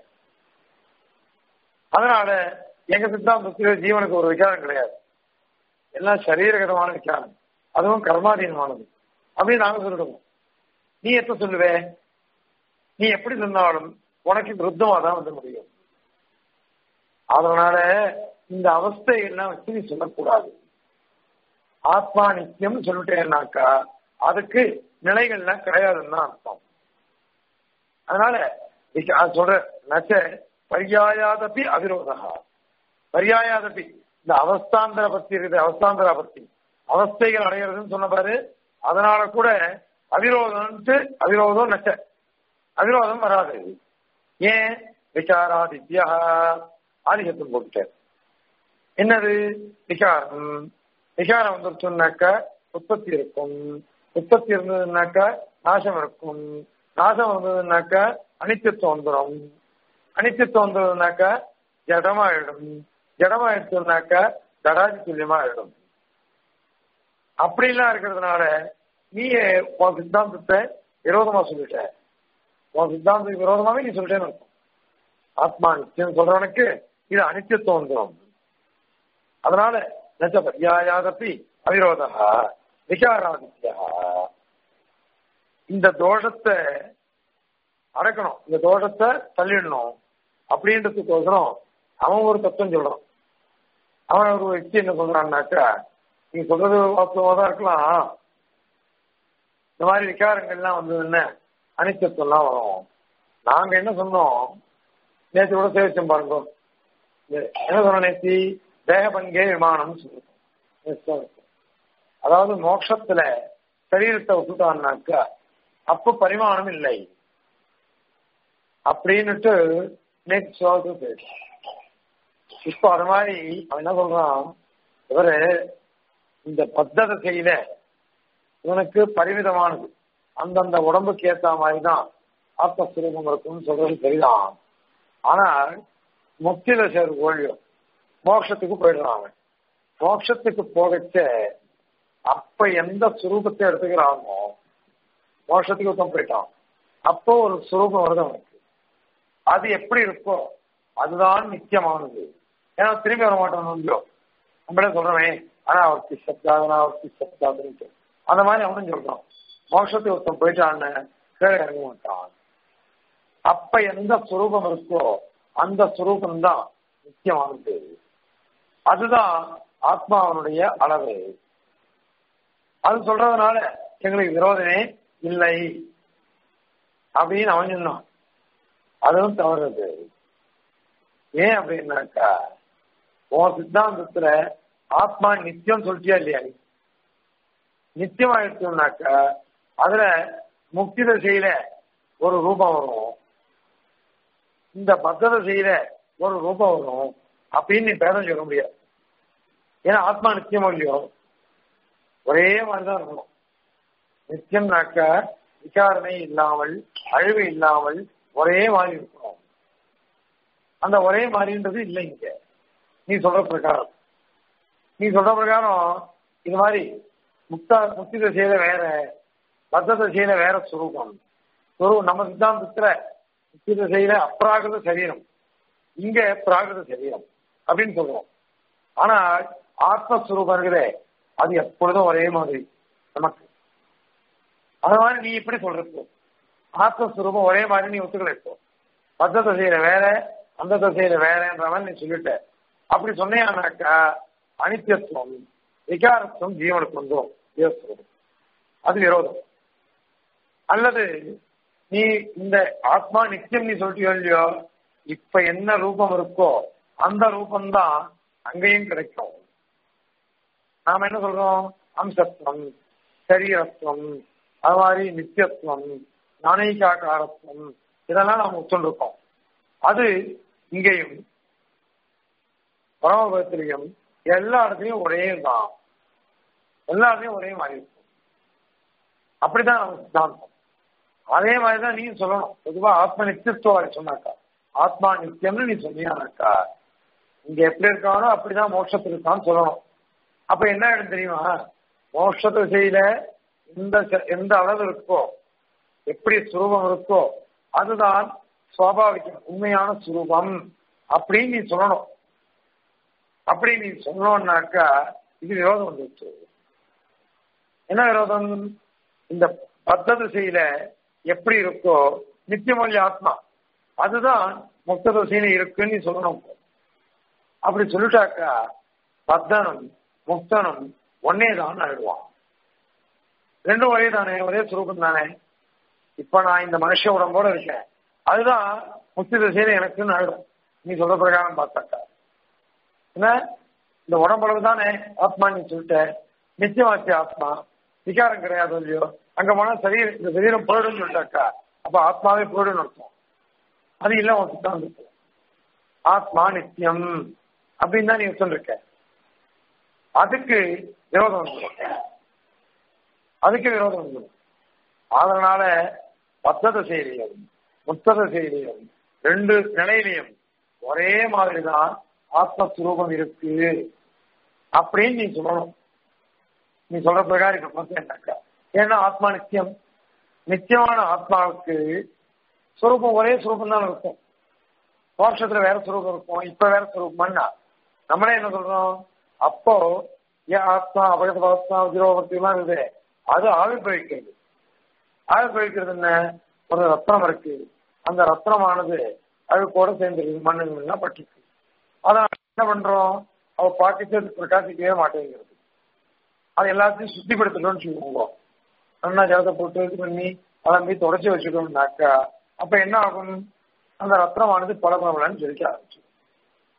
Speaker 1: அதனால எங்க சித்தாந்தத்தில் ஜீவனுக்கு ஒரு விகாரம் கிடையாது எல்லாம் சரீரகரமான விகாரம் அதுவும் கர்மாதீனமானது அப்படின்னு நாங்க சொல்லிடுவோம் நீ எப்ப சொல்லுவே நீ எப்படி சொன்னாலும் உனக்கு விருத்தமா தான் வந்து முடியும் அதனால இந்த அவஸ்தைகள்லாம் வச்சு நீ சொல்லக்கூடாது ஆத்மா நித்தியம் சொல்லிட்டேன்னாக்கா அதுக்கு நிலைகள்லாம் கிடையாதுன்னு தான் அர்த்தம் அதனால இக்க- அது சொல்ற நச்ச பரியாயாதபி அவிரோதா பரியாயாதபி இந்த அவஸ்தாந்திர பத்தி இருக்குது அவஸ்தாந்திர பத்தி அவஸ்தைகள் அடைகிறதுன்னு சொன்ன பாரு அதனால கூட அவிரோதம்ட்டு அவிரோதம் நச்ச அவிரோதம் வராது ஏன் விசாராதித்யா ஆதிகத்தும் போட்டுட்டார் என்னது விகாரம் விகாரம் வந்துருச்சுன்னாக்கா உற்பத்தி இருக்கும் உற்பத்தி இருந்ததுன்னாக்கா நாசம் இருக்கும் நாசம் வந்ததுன்னாக்கா அனித்தியத்துவம் வந்துடும் அனித்தியத்துவம் வந்ததுன்னாக்கா ஜடமாயிடும் ஜடமாயிடுச்சுனாக்கா ஜடாதி துல்லியமா ஆயிடும் அப்படிலாம் இருக்கிறதுனால நீ உன் சித்தாந்தத்தை விரோதமா சொல்லிட்ட உன் சித்தாந்தத்துக்கு விரோதமாவே நீ சொல்லிட்டேன்னு அர்த்தம் ஆத்மா நித்தியம் சொல்றவனுக்கு இது அனித்தியத்துவம் வந்துடும் அதனால நச்ச பரியாயாதப்பி அவிரோதா விகாராதித்யா இந்த தோஷத்தை அடக்கணும் இந்த தோஷத்தை தள்ளிடணும் அப்படின்றதுக்கோசரம் அவன் ஒரு தத்துவம் சொல்றான் அவன் ஒரு వ్యక్తి என்ன சொல்றான்னாக்கா நீ சொல்றது வாஸ்தவமா தான் இருக்கலாம் இந்த மாதிரி விகாரங்கள்லாம் வந்ததுன்னு அனிச்சத்துவம்லாம் வரும் நாங்க என்ன சொன்னோம் நேற்று கூட சேவிச்சோம் பாருங்க என்ன சொல்ற நேத்தி தேகபங்கே விமானம் சொல்லுவோம் அதாவது மோட்சத்துல சரீரத்தை விட்டுட்டான்னாக்கா அப்ப பரிமாணம் இல்லை அப்படின்னுட்டு நேற்று சோதனை போயிட்டான் இப்போ அது மாதிரி அவன் என்ன சொல்றான் இவரு இந்த பத்தத செய்த இவனுக்கு பரிமிதமானது அந்தந்த உடம்புக்கு ஏத்த மாதிரி தான் ஆத்மஸ்வரூபம் இருக்கும்னு சொல்றது சரிதான் ஆனால் முக்தியில சேர் ஓழியும் மோட்சத்துக்கு போயிடுறான் அவன் மோட்சத்துக்கு போகச்ச அப்ப எந்த சுரூபத்தை எடுத்துக்கிறானோ மோட்சத்துக்கு ஒருத்தன் போயிட்டான் அப்போ ஒரு சுரூபம் வருது அவனுக்கு அது எப்படி இருக்கோ அதுதான் நித்தியமானது ஏன்னா திரும்பி வர மாட்டான் இல்லையோ நம்மளே சொல்றவே ஆனா அவருக்கு சப்தாதனா அவருக்கு சப்தாதுன்னு அந்த மாதிரி அவனும் சொல்றான் மோட்சத்துக்கு ஒருத்தன் போயிட்டான்னு கீழே இறங்க மாட்டான் அப்ப எந்த சுரூபம் இருக்கோ அந்த சுரூபம் தான் நித்தியமானது அதுதான் ஆத்மாவனுடைய அளவு அது சொல்றதுனால எங்களுக்கு விரோதமே இல்லை அப்படின்னு அவன் சொன்னான் அதுவும் தவறுது ஏன் அப்படின்னாக்கா உன் சித்தாந்தத்துல ஆத்மா நித்தியம் சொல்லிட்டியா இல்லையா நீ நித்தியம் ஆயிடுச்சோம்னாக்கா அதுல முக்தி தசையில ஒரு ரூபம் வரும் இந்த பத்த தசையில ஒரு ரூபம் வரும் அப்படின்னு நீ பேதம் சொல்ல முடியாது ஏன்னா ஆத்மா நித்தியமோ இல்லையோ ஒரே மாதிரிதான் இருக்கணும் நித்தியம்னாக்க விசாரணை இல்லாமல் அழிவு இல்லாமல் ஒரே மாதிரி இருக்கணும் அந்த ஒரே மாதிரின்றது இல்லை இங்க நீ சொல்ற பிரகாரம் நீ சொல்ற பிரகாரம் இது மாதிரி முக்தா முக்தி தசையில வேற பத்த தசையில வேற சுரூபம் சுரூபம் நம்ம சித்தாந்தத்துல முக்தி தசையில அப்ராகிருத சரீரம் இங்க பிராகிருத சரீரம் அப்படின்னு சொல்றோம் ஆனா ஆத்மஸ்வரூபம் இருக்குதே அது எப்பொழுதும் ஒரே மாதிரி நமக்கு அது மாதிரி நீ இப்படி சொல்றது ஆத்மஸ்வரூபம் ஒரே மாதிரி நீ ஒத்துக்கல இப்போ பத்த தசையில வேற அந்த தசையில வேறன்ற மாதிரி நீ சொல்லிட்ட அப்படி சொன்னியானாக்கா அனித்தியத்துவம் விகாரத்துவம் ஜீவனுக்கு வந்தோம் ஜீவஸ்வரூபம் அது விரோதம் அல்லது நீ இந்த ஆத்மா நித்தியம் நீ சொல்லிட்டியோ இல்லையோ இப்ப என்ன ரூபம் இருக்கோ அந்த ரூபம்தான் அங்கேயும் கிடைக்கும் நாம என்ன சொல்றோம் அம்சத்துவம் சரீரத்துவம் அது மாதிரி நித்தியத்துவம் நாணயிகாக்காரத்துவம் இதெல்லாம் நாம ஒத்துருக்கோம் அது இங்கேயும் பரமபத்திரியம் எல்லா இடத்துலயும் ஒரே தான் எல்லா இடத்துலயும் ஒரே மாதிரி இருக்கும் அப்படிதான் நம்ம சித்தாந்தம் அதே மாதிரிதான் நீங்க சொல்லணும் பொதுவா ஆத்ம நித்தியத்துவம் சொன்னாக்கா ஆத்மா நித்தியம்னு நீ சொன்னியானாக்கா இங்க எப்படி இருக்கானோ அப்படிதான் மோட்சத்தில் இருக்கான்னு சொல்லணும் அப்ப என்ன ஆயிடும் தெரியுமா மோட்சத்தை செய்யல எந்த எந்த அளவு இருக்கோ எப்படி சுரூபம் இருக்கோ அதுதான் சுவாபாவிகம் உண்மையான சுரூபம் அப்படின்னு நீ சொல்லணும் அப்படி நீ சொன்னோம்னாக்கா இது விரோதம் வந்துச்சு என்ன விரோதம் இந்த பத்த திசையில எப்படி இருக்கோ நித்தியமொழி ஆத்மா அதுதான் முக்த திசையில இருக்குன்னு நீ சொல்லணும் அப்படி சொல்லிட்டாக்கா பத்தனும் முக்தனும் ஒன்னே தான் ஆயிடுவான் ரெண்டும் ஒரே தானே ஒரே சுரூபம் தானே இப்ப நான் இந்த மனுஷ உடம்போட இருக்கேன் அதுதான் முக்தி திசையில எனக்குன்னு ஆயிடும் நீ சொல்ற பிரகாரம் பார்த்தாக்கா என்ன இந்த உடம்பளவு தானே ஆத்மா நீ சொல்லிட்ட நிச்சயமாச்சு ஆத்மா விகாரம் கிடையாது இல்லையோ அங்க போனா சரீரம் இந்த சரீரம் போயிடும் சொல்லிட்டாக்கா அப்ப ஆத்மாவே போயிடும் அர்த்தம் அது இல்ல உன் சித்தாந்தத்து ஆத்மா நித்தியம் அப்படின்னு தான் நீ சொல்லிருக்க அதுக்கு விரோதம் வந்துடும் அதுக்கு விரோதம் வந்துடும் அதனால பத்தத செய்தியும் முத்தத செய்தியும் ரெண்டு நிலையிலையும் ஒரே மாதிரி தான் ஆத்மஸ்வரூபம் இருக்கு அப்படின்னு நீ சொல்லணும் நீ சொல்ற பிரகாரம் இப்ப பார்த்தேன்னாக்கா ஏன்னா ஆத்மா நித்தியம் நித்தியமான ஆத்மாவுக்கு சுரூபம் ஒரே சுரூபம் தான் இருக்கும் மோட்சத்துல வேற சுரூபம் இருக்கும் இப்ப வேற சுரூபம்னா நம்மளே என்ன சொல்றோம் அப்போ ஏன் ஆத்மா அபகத ஆத்மா உதிரோபத்தியெல்லாம் இருக்குது அது ஆவிர்வகிக்கிறது ஆவிர்வகிக்கிறது என்ன ஒரு ரத்னம் இருக்கு அந்த ரத்னமானது அழுக்கோட சேர்ந்துருக்கு மண்ணுங்கள்லாம் பட்டிருக்கு அதான் என்ன பண்றோம் அவ பாக்கிட்டு பிரகாசிக்கவே மாட்டேங்கிறது அது எல்லாத்தையும் சுத்திப்படுத்தணும்னு சொல்லுவோம் நல்லா ஜலத்தை போட்டு இது பண்ணி அலம்பி தொடச்சி வச்சுட்டோம்னாக்கா அப்ப என்ன ஆகும் அந்த ரத்னமானது பல பலன்னு ஜொலிக்க ஆரம்பிச்சு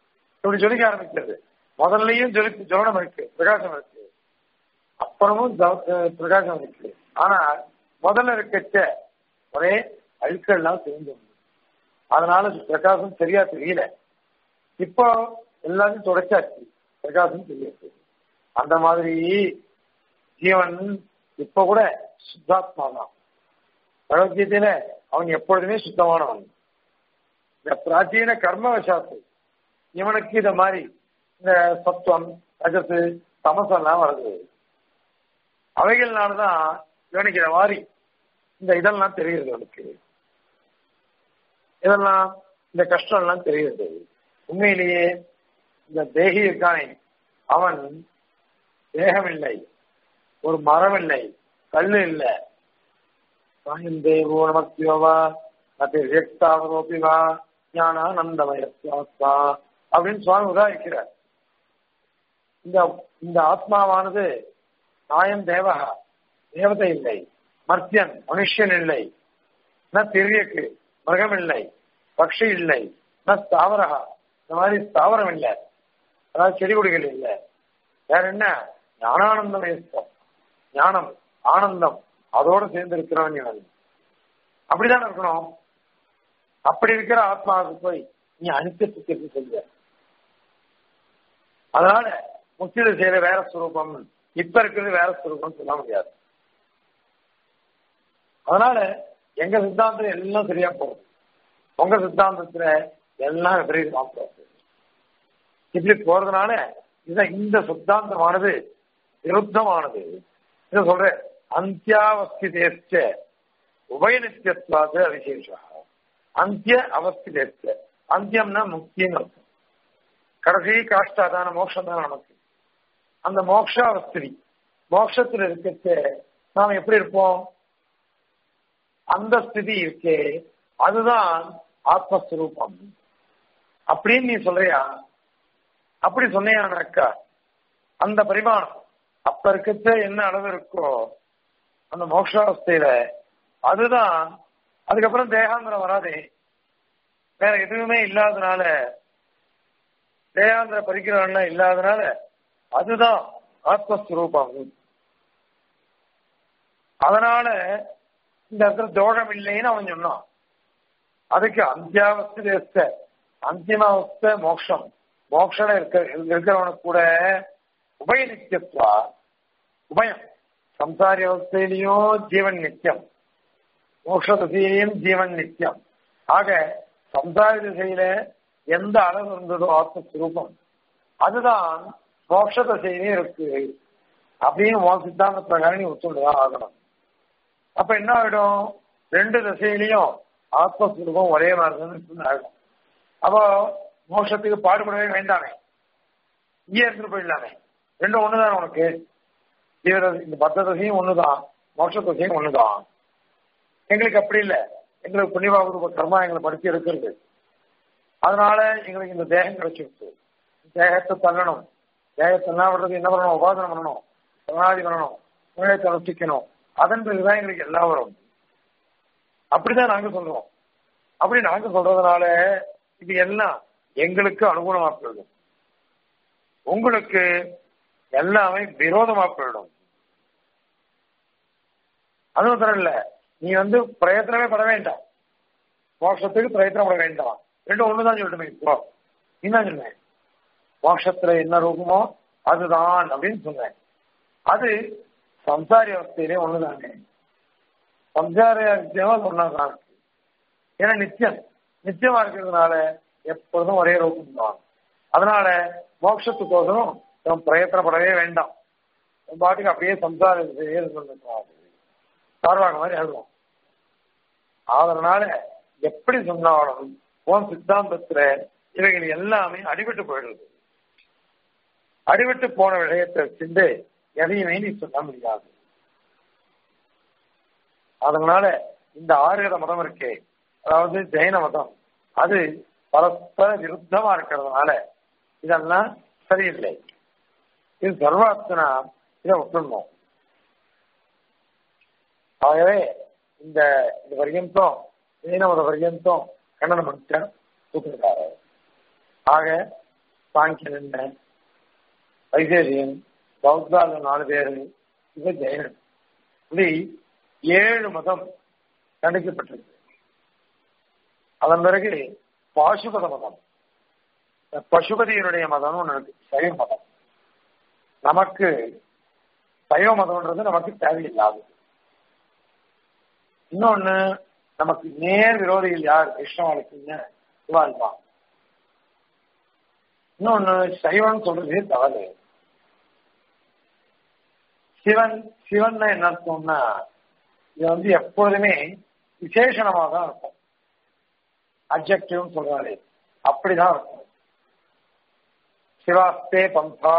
Speaker 1: இப்படி ஜொலிக்க ஆரம்பிக்கிறது முதல்லயும் ஜொலி ஜோனம் இருக்கு பிரகாசம் இருக்கு அப்புறமும் பிரகாசம் இருக்கு ஆனா முதல்ல இருக்கச்ச ஒரே அழுக்கெல்லாம் சேர்ந்து அதனால பிரகாசம் சரியா தெரியல இப்போ எல்லாத்தையும் தொடச்சாச்சு பிரகாசம் தெரியாது அந்த மாதிரி ஜீவன் இப்ப கூட சுத்தாத்மா தான் பகவத்கீதையில அவன் எப்பொழுதுமே சுத்தமானவன் இந்த பிராச்சீன கர்ம வசாத்து இவனுக்கு இத மாதிரி இந்த சத்துவம் ரஜசு தமசெல்லாம் வருது அவைகள்னாலதான் இவனுக்கு இத மாதிரி இந்த இதெல்லாம் தெரியுது அவனுக்கு இதெல்லாம் இந்த கஷ்டம் எல்லாம் தெரியுது உண்மையிலேயே இந்த தேகி இருக்கானே அவன் தேகம் இல்லை ஒரு மரம் இல்லை கல்லு இல்லை சாயம் தேவோ நமக்கியோவா அது வியக்தாவரோபிவா ஞானானந்தமயத்வா அப்படின்னு சுவாமி உதாரிக்கிறார் இந்த இந்த ஆத்மாவானது நாயம் தேவகா தேவதை இல்லை மர்த்தியன் மனுஷன் இல்லை ந திரியக்கு மிருகம் இல்லை பக்ஷி இல்லை ந ஸ்தாவரகா இந்த மாதிரி ஸ்தாவரம் இல்லை அதாவது செடி கொடிகள் இல்லை வேற என்ன ஞானானந்தம் ஞானம் ஆனந்தம் அதோடு சேர்ந்து இருக்கிறவன் இவன் அப்படிதான் இருக்கணும் அப்படி இருக்கிற ஆத்மாவுக்கு போய் நீ அனித்திய சுத்தியத்தை சொல்லுவ அதனால முக்தி செய்யற வேற சுரூபம் இப்ப இருக்கிறது வேற சுரூபம் சொல்ல முடியாது அதனால எங்க சித்தாந்தம் எல்லாம் சரியா போகுது உங்க சித்தாந்தத்துல எல்லாம் விபரீதமா போகுது இப்படி போறதுனால இத இந்த சித்தாந்தமானது விருத்தமானது இத சொல்ற அந்தியாவஸ்திதேச்ச உபயநித்தியத்வாத விசேஷா அந்திய அவஸ்திதேச்ச அந்தியம்னா முக்தின்னு அர்த்தம் கடைசி காஷ்டாதான மோட்சம் தான் நமக்கு அந்த மோக்ஷாவஸ்திரி மோட்சத்தில் இருக்கிறது நாம் எப்படி இருப்போம் அந்த ஸ்திதி இருக்கே அதுதான் ஆத்மஸ்வரூபம் அப்படின்னு நீ சொல்றியா அப்படி சொன்னியானாக்கா அந்த பரிமாணம் அப்ப இருக்கிறது என்ன அளவு இருக்கோ அந்த மோட்சாவஸ்தையில அதுதான் அதுக்கப்புறம் தேகாந்திரம் வராதே வேற எதுவுமே இல்லாதனால தேகாந்திர பரிக்கிறவன்லாம் இல்லாதனால அதுதான் ஆத்மஸ்வரூபம் அதனால இந்த இடத்துல தோஷம் இல்லைன்னு அவன் சொன்னான் அதுக்கு அந்தியாவஸ்த அந்திமாவஸ்த மோட்சம் மோட்சம் இருக்க இருக்கிறவனுக்கு கூட உபய நித்தியத்துவா உபயம் சம்சாரி அவஸ்தையிலையும் ஜீவன் நித்தியம் மோட்ச திசையிலையும் ஜீவன் நித்தியம் ஆக சம்சாரி திசையில எந்த அளவு இருந்ததோ ஆத்மஸ்வரூபம் அதுதான் மோட்ச திசையிலையும் இருக்கு அப்படின்னு உன் சித்தாந்த பிரகாரம் நீ ஒத்துண்டுதான் ஆகணும் அப்ப என்ன ஆகிடும் ரெண்டு திசையிலையும் ஆத்மஸ்வரூபம் ஒரே மாதிரி தான் ஆகிடும் அப்போ மோட்சத்துக்கு பாடுபடவே வேண்டாமே இங்கே இருந்துட்டு போயிடலாமே ரெண்டும் ஒண்ணுதான் உனக்கு தீவிர இந்த பத்த தசையும் ஒண்ணுதான் மோட்ச தசையும் ஒண்ணுதான் எங்களுக்கு அப்படி இல்லை எங்களுக்கு புண்ணியபாபு கர்மா எங்களை படிச்சு எடுக்கிறது அதனால எங்களுக்கு இந்த தேகம் கிடைச்சிருச்சு தேகத்தை தள்ளணும் தேகத்தை என்ன பண்றது என்ன பண்ணணும் உபாசனம் பண்ணணும் சரணாதி பண்ணணும் புண்ணியத்தை அனுஷ்டிக்கணும் அதன் பிறகுதான் எங்களுக்கு எல்லாம் வரும் அப்படிதான் நாங்க சொல்றோம் அப்படி நாங்க சொல்றதுனால இது எல்லாம் எங்களுக்கு அனுகுணமா போயிடும் உங்களுக்கு எல்லாமே விரோதமா போயிடும் அது மாத்திரம் இல்ல நீ வந்து பிரயத்தனமே பட வேண்டாம் மோட்சத்துக்கு பிரயத்தனம் பட வேண்டாம் ரெண்டும் ஒண்ணுதான் சொல்லட்டுமே இப்போ நீ தான் சொன்னேன் மோட்சத்துல என்ன ரூபமோ அதுதான் அப்படின்னு சொன்னேன் அது சம்சாரி அவஸ்தையிலே ஒண்ணுதானே சம்சார அவஸ்தையும் ஒன்னாதான் இருக்கு ஏன்னா நித்தியம் நிச்சயமா இருக்கிறதுனால எப்பொழுதும் ஒரே ரூபம் தான் அதனால மோட்சத்துக்கோசரம் நம்ம பிரயத்தனப்படவே வேண்டாம் பாட்டுக்கு அப்படியே சம்சார சார்பாக மாதிரி எழுதுவோம் அதனால எப்படி சொன்னாலும் உன் சித்தாந்தத்துல இவைகள் எல்லாமே அடிபட்டு போயிடுது அடிபட்டு போன விஷயத்தை வச்சுட்டு எதையுமே நீ சொல்ல முடியாது அதனால இந்த ஆறுகிற மதம் இருக்கே அதாவது ஜெயின மதம் அது பரஸ்பர விருத்தமா இருக்கிறதுனால இதெல்லாம் சரியில்லை இது சர்வாத்மனா இதை ஒட்டுணும் ஆகவே இந்த இது பர்யந்தம் ஜெயின மத பர்யந்தம் கண்டனம் பண்ணிட்ட கூப்பிட்டுருக்காரு ஆக சாங்கியன் என்ன வைசேரியன் பௌத்தால நாலு பேரு இது ஜெயனன் இப்படி ஏழு மதம் கணிக்கப்பட்டிருக்கு அதன் பிறகு பாசுபத மதம் பசுபதியினுடைய மதம்னு ஒன்று இருக்கு சைவ மதம் நமக்கு சைவ மதம்ன்றது நமக்கு தேவையில்லாது இன்னொன்னு நமக்கு நேர் விரோதிகள் யார் கிருஷ்ணவாளுக்குன்னு சிவால் தான் இன்னொன்னு சைவன் சொல்றதே தவறு சிவன் சிவன் என்ன அர்த்தம்னா இது வந்து எப்போதுமே விசேஷணமாக தான் இருக்கும் அப்ஜெக்டிவ் சொல்றாரு அப்படிதான் இருக்கும் சிவாஸ்தே பந்தா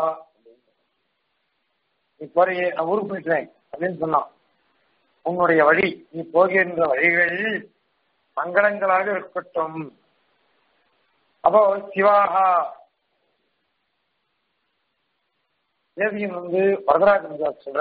Speaker 1: நீ போறிய நான் ஊருக்கு போயிட்டேன் அப்படின்னு சொன்னான் உன்னுடைய வழி நீ போகின்ற வழிகள் மங்களங்களாக இருக்கட்டும் அப்போ சிவாகா தேவியன் வந்து வரதராஜன் சொல்ற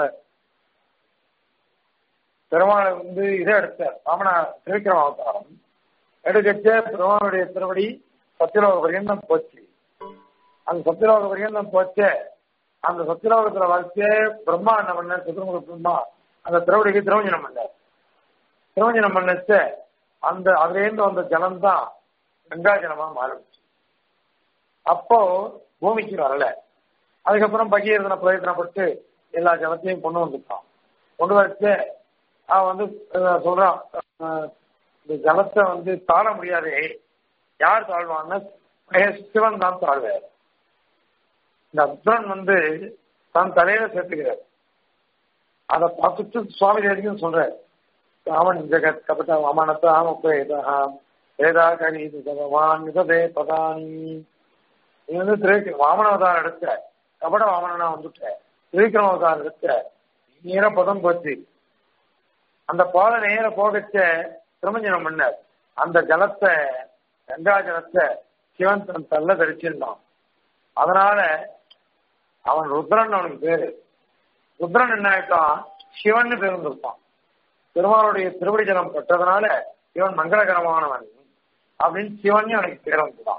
Speaker 1: பெருமாளை வந்து இதை எடுத்தார் ராமனா திருவிக்கிரம அவதாரம் எடுக்கச்ச பெருமாளுடைய திருவடி சத்தியலோக பரியந்தம் போச்சு அந்த சத்தியலோக பரியந்தம் போச்ச அந்த சத்தியலோகத்துல வச்ச பிரம்மா என்ன பண்ண சதுரமுக பிரம்மா அந்த திருவடிக்கு திருவஞ்சனம் பண்ணார் திருவஞ்சனம் பண்ணச்ச அந்த அதுல இருந்து வந்த ஜலம் தான் கங்கா ஜலமா மாறிடுச்சு அப்போ பூமிக்கு வரல அதுக்கப்புறம் பகீரதனை பிரயத்தனப்பட்டு எல்லா ஜலத்தையும் கொண்டு வந்துட்டான் கொண்டு வச்சு அவன் வந்து சொல்றான் இந்த ஜலத்தை வந்து தாழ முடியாதே யார் தாழ்வான்னு சிவன் தான் தாழ்வார் இந்த அப்துரன் வந்து தன் தலையில சேர்த்துக்கிறார் அதை பார்த்துட்டு சுவாமி தேதிக்கும் சொல்றார் அவன் ஜெகத் கபட்ட வாமனத்தை ஆமப்பேதாம் வேதா கணீது பகவான் மிததே பதானி நீ வந்து திரு வாமன அவதாரம் எடுத்த கபட வாமனா வந்துட்ட திருவிக்ரம அவதாரம் எடுத்த நேர பதம் போச்சு அந்த பாத நேர போகச்ச திருமஞ்சனம் பண்ணார் அந்த ஜலத்தை கங்கா ஜலத்தை சிவன் தன் தள்ள தரிச்சிருந்தான் அதனால அவன் ருத்ரன் அவனுக்கு பேரு ருத்ரன் என்ன ஆயிட்டான் சிவன் பேர் இருந்திருப்பான் பெருமாளுடைய திருவடி ஜலம் பெற்றதுனால இவன் மங்களகரமானவன் அப்படின்னு சிவன் அவனுக்கு பேர் வந்துதான்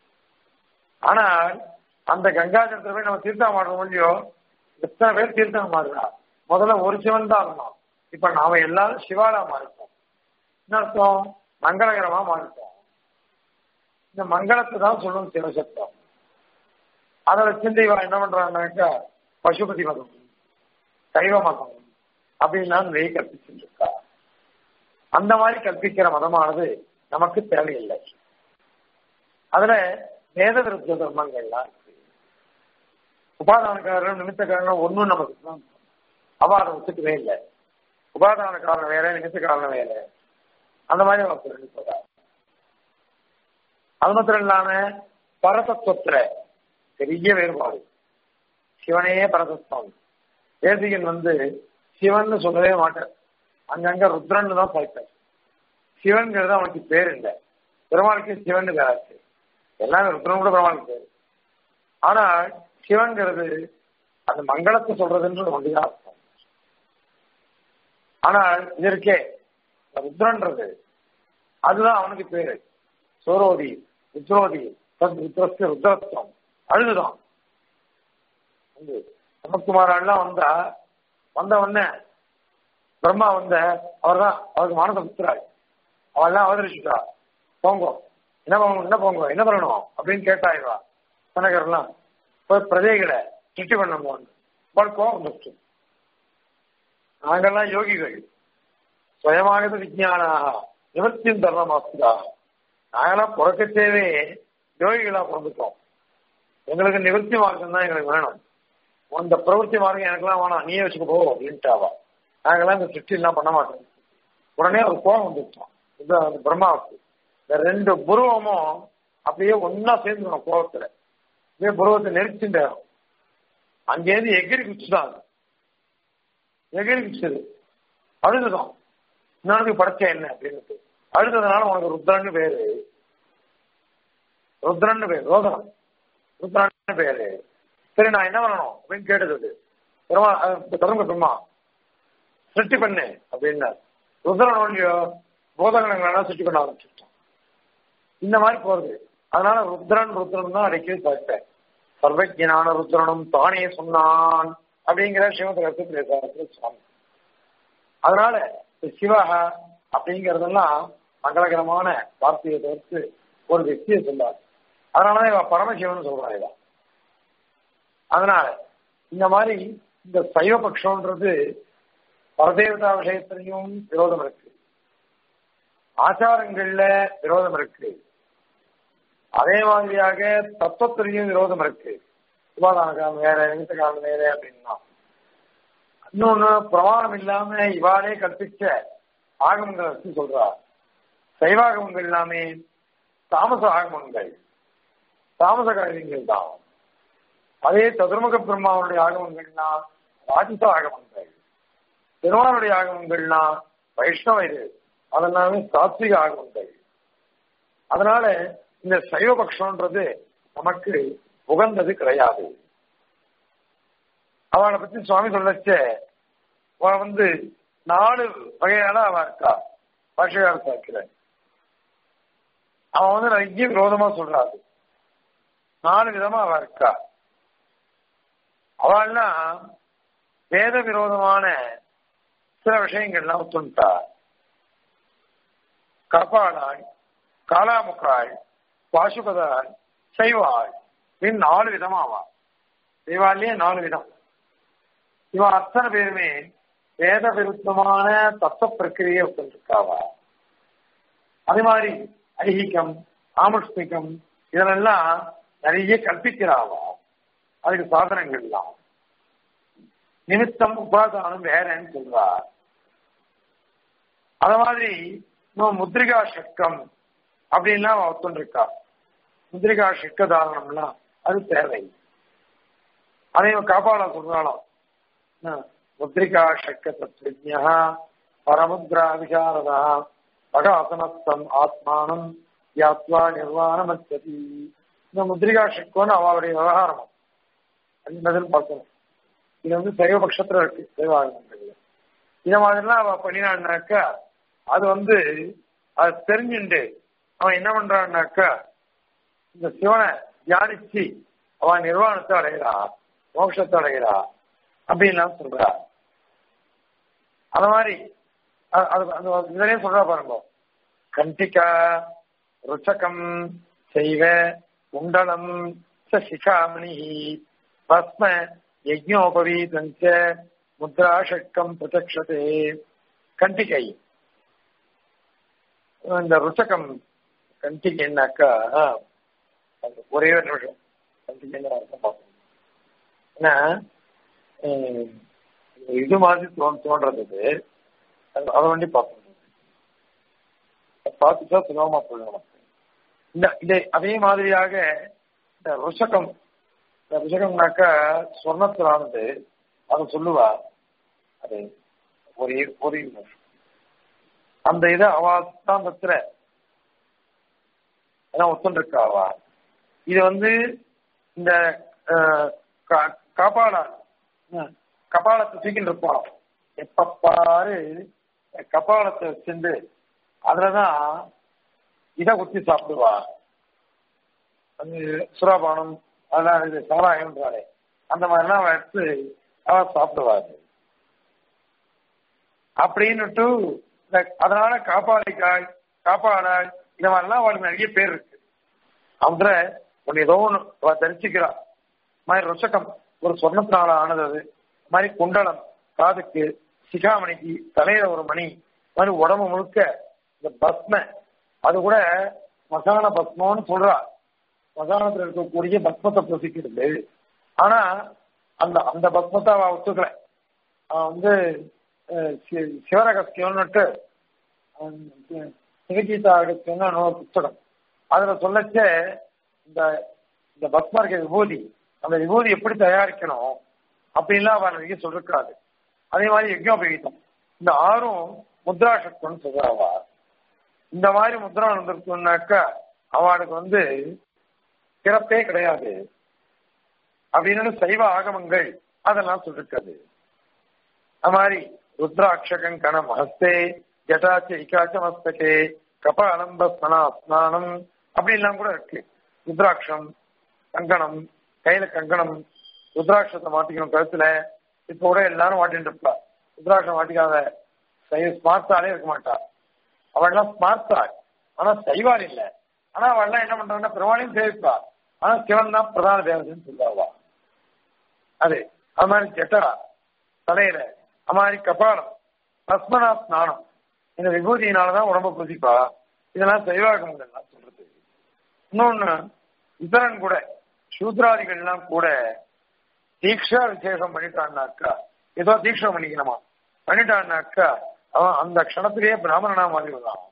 Speaker 1: ஆனால் அந்த கங்கா ஜலத்தை போய் நம்ம தீர்த்தம் மாடுறோம் இல்லையோ எத்தனை பேர் தீர்த்தம் மாறுறா முதல்ல ஒரு சிவன் தான் இருந்தோம் இப்ப நாம எல்லாரும் சிவாலா மாறிட்டோம் என்ன அர்த்தம் மங்களகரமா மாறிட்டோம் இந்த மங்களத்தை தான் சொல்லணும் சிவசப்தம் அதை வச்சிருந்து இவன் என்ன பண்றான்னாக்கா பசுபதி மதம் சைவ மதம் அப்படின்னு வெய் கற்பிச்சுட்டு இருக்கா அந்த மாதிரி கற்பிக்கிற மதமானது நமக்கு தேவையில்லை அதுல வேத விருத்த தர்மங்கள்லாம் இருக்கு உபாதானக்காரரும் நிமித்த காரணம் ஒன்றும் நமக்கு தான் அவ அதை ஒத்துக்கவே இல்லை உபாதான காரணம் வேற நிமித்த காரணம் வேற அந்த மாதிரி நமக்கு ரெண்டு சொல்றாரு அது மாத்திரம் இல்லாம பரதத்துவத்துல பெரிய வேறுபாடு சிவனே பரதத்துவம் தேசிகன் வந்து சிவன் சொல்லவே மாட்டார் அங்கங்க ருத்ரன் தான் பார்த்தார் சிவன்கிறது அவனுக்கு பேர் இல்லை பெருமாளுக்கு சிவன் பேராச்சு எல்லாமே ருத்ரன் கூட பெருமாளுக்கு பேர் ஆனால் சிவன்கிறது அந்த மங்களத்தை சொல்றதுன்றது ஒன்றுதான் அர்த்தம் ஆனால் இதற்கே ருத்ரன்றது அதுதான் அவனுக்கு பேரு சோரோதி ருத்ரோதி தத் ருத்ரஸ்து ருத்ரத்துவம் அழுதுதான் வந்து சமக்குமாரெல்லாம் வந்தா வந்த உடனே பிரம்மா வந்த அவர் தான் அவருக்கு மானச புத்திராள் அவெல்லாம் அவதரிச்சுட்டா போங்க என்ன பண்ணணும் என்ன போங்க என்ன பண்ணணும் அப்படின்னு கேட்டாயிடுவா சனகர்லாம் போய் பிரஜைகளை சுட்டி பண்ணணும் கோபம் வந்துச்சு நாங்கெல்லாம் யோகிகள் சுயமானது விஜயானாக நிவர்த்தியும் தர்மமாக்குதா நாங்கெல்லாம் பிறக்கத்தேவே யோகிகளா பிறந்துட்டோம் எங்களுக்கு நிவர்த்தி மார்க்கம் தான் எங்களுக்கு வேணும் அந்த பிரவൃத்தி மார்க்கம் எனக்குலாம் வேணாம் நீயே வச்சுக்க போ அப்படின்ட்டாவா நாங்கெல்லாம் இந்த சிருஷ்டி எல்லாம் பண்ண மாட்டோம் உடனே ஒரு கோபம் வந்துட்டோம் இது அந்த பிரம்மாவுக்கு இந்த ரெண்டு புருவமும் அப்படியே ஒன்னா சேர்ந்துடும் கோபத்துல அப்படியே புருவத்தை நெரிச்சுட்டாரு அங்கேருந்து எகிரி குச்சுதான் அது. எகிரி குச்சது அழுதுதான் இன்னொருக்கு படைச்ச என்ன அப்படின்னு அழுததுனால உனக்கு ருத்ரன்னு பேரு ருத்ரன்னு பேரு ரோதனம் ருத்ரன்னு பேரு சரி நான் என்ன பண்ணணும் அப்படின்னு கேட்டது பெருமா தொடர்ந்து பெருமா சிருஷ்டி பண்ணு அப்படின்னா ருத்ரன் ஒன்றியோ போதகங்களெல்லாம் சிருஷ்டி பண்ண ஆரம்பிச்சுட்டான் இந்த மாதிரி போறது அதனால ருத்ரன் ருத்ரன் தான் அடிக்கடி பார்ப்பேன் சர்வஜனான ருத்ரனும் தானே சொன்னான் அப்படிங்கிற சிவதரத்து பேசுறாரு சுவாமி அதனால சிவஹ அப்படிங்கறதெல்லாம் மங்களகரமான வார்த்தையை தவிர்த்து ஒரு வெற்றியை சொல்லாது அதனாலதான் இவ பரமசிவன் சொல்றான் இவன் அதனால இந்த மாதிரி இந்த சைவ பட்சம்ன்றது பரதேவதா விஷயத்திலையும் விரோதம் இருக்கு ஆச்சாரங்கள்ல விரோதம் இருக்கு அதே மாதிரியாக தத்துவத்திலையும் விரோதம் இருக்கு உபாதான காலம் வேற நிமித்த காலம் வேற அப்படின்னா இன்னொன்னு பிரமாணம் இல்லாம இவாளே கற்பிச்ச ஆகமங்களை வச்சு சொல்றா சைவாகமங்கள் எல்லாமே தாமச ஆகமங்கள் தாமச கழகங்கள் தான் அதே சதுர்முக பிரம்மாவுடைய ஆகமங்கள்னா ராஜச ஆகமங்கள் பெருமானுடைய ஆகமங்கள்னா வைஷ்ணவ இது அதெல்லாமே சாத்விக ஆகமங்கள் அதனால இந்த சைவபக்ஷம்ன்றது நமக்கு உகந்தது கிடையாது அவளை பத்தி சுவாமி சொல்லச்ச அவன் வந்து நாலு வகையான அவன் இருக்கா பாஷகார சாக்கிற அவன் வந்து நிறைய விரோதமா சொல்றாரு நாலு விதமா அவன் இருக்கா அவள்லாம் வேத விரோதமான சில விஷயங்கள்லாம் ஒத்துண்டா கபாலாள் காலாமுக்காள் பாசுபதாள் சைவாள் இப்படின்னு நாலு விதமாவா தெய்வாலேயே நாலு விதம் இவன் அத்தனை பேருமே வேத விருத்தமான தத்துவ பிரக்கிரியை ஒத்துருக்காவா அதே மாதிரி ஐகிகம் ஆமுஷ்மிகம் இதெல்லாம் நிறைய கற்பிக்கிறாவா அதுக்கு சாதனங்கள்லாம் நிமித்தம் உபாதானம் வேறன்னு சொல்றா அத மாதிரி இன்னும் முத்ரிகா சக்கம் அப்படின்லாம் ஒத்துருக்கா முத்ரிகா சக்க தாரணம்லாம் அது தேவை அதையும் காப்பாள சொல்றாலும் முத்ரிகா சக்க தத்விஜா பரமுத்ரா விசாரதா பகாசனஸ்தம் ஆத்மானம் யாத்வா நிர்வாணம் அச்சதி இந்த முத்ரிகா சக்கம்னு அவளுடைய விவகாரம் என்பதில் பார்க்கணும் இது வந்து சைவபக்ஷத்துல இருக்கு சைவாகமங்கள்ல இந்த மாதிரிலாம் அவ பண்ணினான்னாக்கா அது வந்து அது தெரிஞ்சுண்டு அவன் என்ன பண்றான்னாக்கா இந்த சிவனை தியானிச்சு அவன் நிர்வாணத்தை அடைகிறா மோட்சத்தை அடைகிறா அப்படின்லாம் சொல்றா அந்த மாதிரி அது இதுலயே சொல்றா பாருங்க கண்டிகா ருச்சகம் செய்வ குண்டலம் சிகாமணி பஸ்ம யஜ்ஞோபவீதஞ்ச முத்ராஷக்கம் பிரதக்ஷதே கண்டிகை இந்த ருச்சகம் கண்டிகைன்னாக்கா ஒரே ஒரு நிமிஷம் கண்டிகைன்னு அர்த்தம் பார்க்கணும் ஏன்னா இது மாதிரி தோன் தோன்றது அதை வண்டி பார்க்கணும் பார்த்துட்டா சுலபமா போயிடும் நமக்கு இந்த இதை அதே மாதிரியாக இந்த ருஷகம் இந்த ருஷகம்னாக்கா சொர்ணத்திலானது அதை சொல்லுவா அது ஒரு ஒரு நிமிஷம் அந்த இதை அவ சித்தாந்தத்துல அதான் ஒத்துருக்காவா இது வந்து இந்த காப்பாளா கபாலத்தை தூக்கிட்டு இருப்பான் எப்ப பாரு கபாலத்தை வச்சுட்டு அதுலதான் இதை குத்தி சாப்பிடுவா அந்த சுறாபானம் அதெல்லாம் இது சாராயம்ன்றாலே அந்த மாதிரிலாம் அவன் எடுத்து அவன் சாப்பிடுவாரு அப்படின்னுட்டு அதனால காப்பாளிக்காய் காப்பாளாய் இந்த மாதிரிலாம் அவளுக்கு நிறைய பேர் இருக்கு அவங்க ஒன்னு ஏதோ ஒன்று தரிசிக்கிறா மாதிரி ருஷகம் ஒரு சொர்ணத்தினால ஆனது அது மாதிரி குண்டலம் காதுக்கு சிகாமணிக்கு தலையில ஒரு மணி மாதிரி உடம்பு முழுக்க இந்த பஸ்ம அது கூட மசான பஸ்மம்னு சொல்றா மசானத்துல இருக்கக்கூடிய பஸ்மத்தை புசிக்கிறது ஆனா அந்த அந்த பஸ்மத்தை அவ ஒத்துக்கல அவன் வந்து சிவரகஸ்தியம்னுட்டு சிவகீதா அகஸ்தியம்னு இன்னொரு புத்தகம் அதுல சொல்லச்ச இந்த இந்த பஸ்மா இருக்க விபூதி அந்த விபூதி எப்படி தயாரிக்கணும் அப்படின்லாம் அவன் நிறைய சொல்லிருக்காது அதே மாதிரி யஜ்னோபவீதம் இந்த ஆறும் முத்ரா சக்தம்னு சொல்றாவா இந்த மாதிரி முத்ரா வந்திருக்குனாக்கா அவனுக்கு வந்து பிறப்பே கிடையாது அப்படின்னு சைவ ஆகமங்கள் அதெல்லாம் சொல்லிருக்காது அது மாதிரி ருத்ராட்சகம் கணம் ஹஸ்தே ஜட்டாச்ச இக்காச்ச மஸ்தகே கப அலம்ப ஸ்மனா ஸ்நானம் அப்படின்லாம் கூட இருக்கு ருத்ராட்சம் கங்கணம் கையில கங்கணம் ருத்ராட்சத்தை மாட்டிக்கணும் கழுத்துல இப்ப கூட எல்லாரும் மாட்டிட்டு இருப்பா ருத்ராட்சம் மாட்டிக்காத ஸ்மார்த்தாலே இருக்க மாட்டா அவள்லாம் ஸ்மார்த்தா ஆனா சைவால் இல்ல ஆனா அவள்லாம் என்ன பண்றாங்கன்னா பெருமாளையும் சேவிப்பா ஆனா சிவன் தான் பிரதான தேவதைன்னு சொல்லுவா அது அது மாதிரி ஜட்டா தலையில அது மாதிரி கபாலம் பஸ்மனா ஸ்நானம் இந்த விபூதியினாலதான் உடம்ப புதிப்பா இதெல்லாம் சைவாகம் சொல்றது இன்னொன்னு இதரன் கூட சூத்ராதிகள்லாம் கூட தீட்சா விசேஷம் பண்ணிட்டான்னாக்கா ஏதோ தீட்சை பண்ணிக்கணுமா பண்ணிட்டான்னாக்கா அவன் அந்த க்ஷணத்திலேயே பிராமணனா மாறிவிடலாம்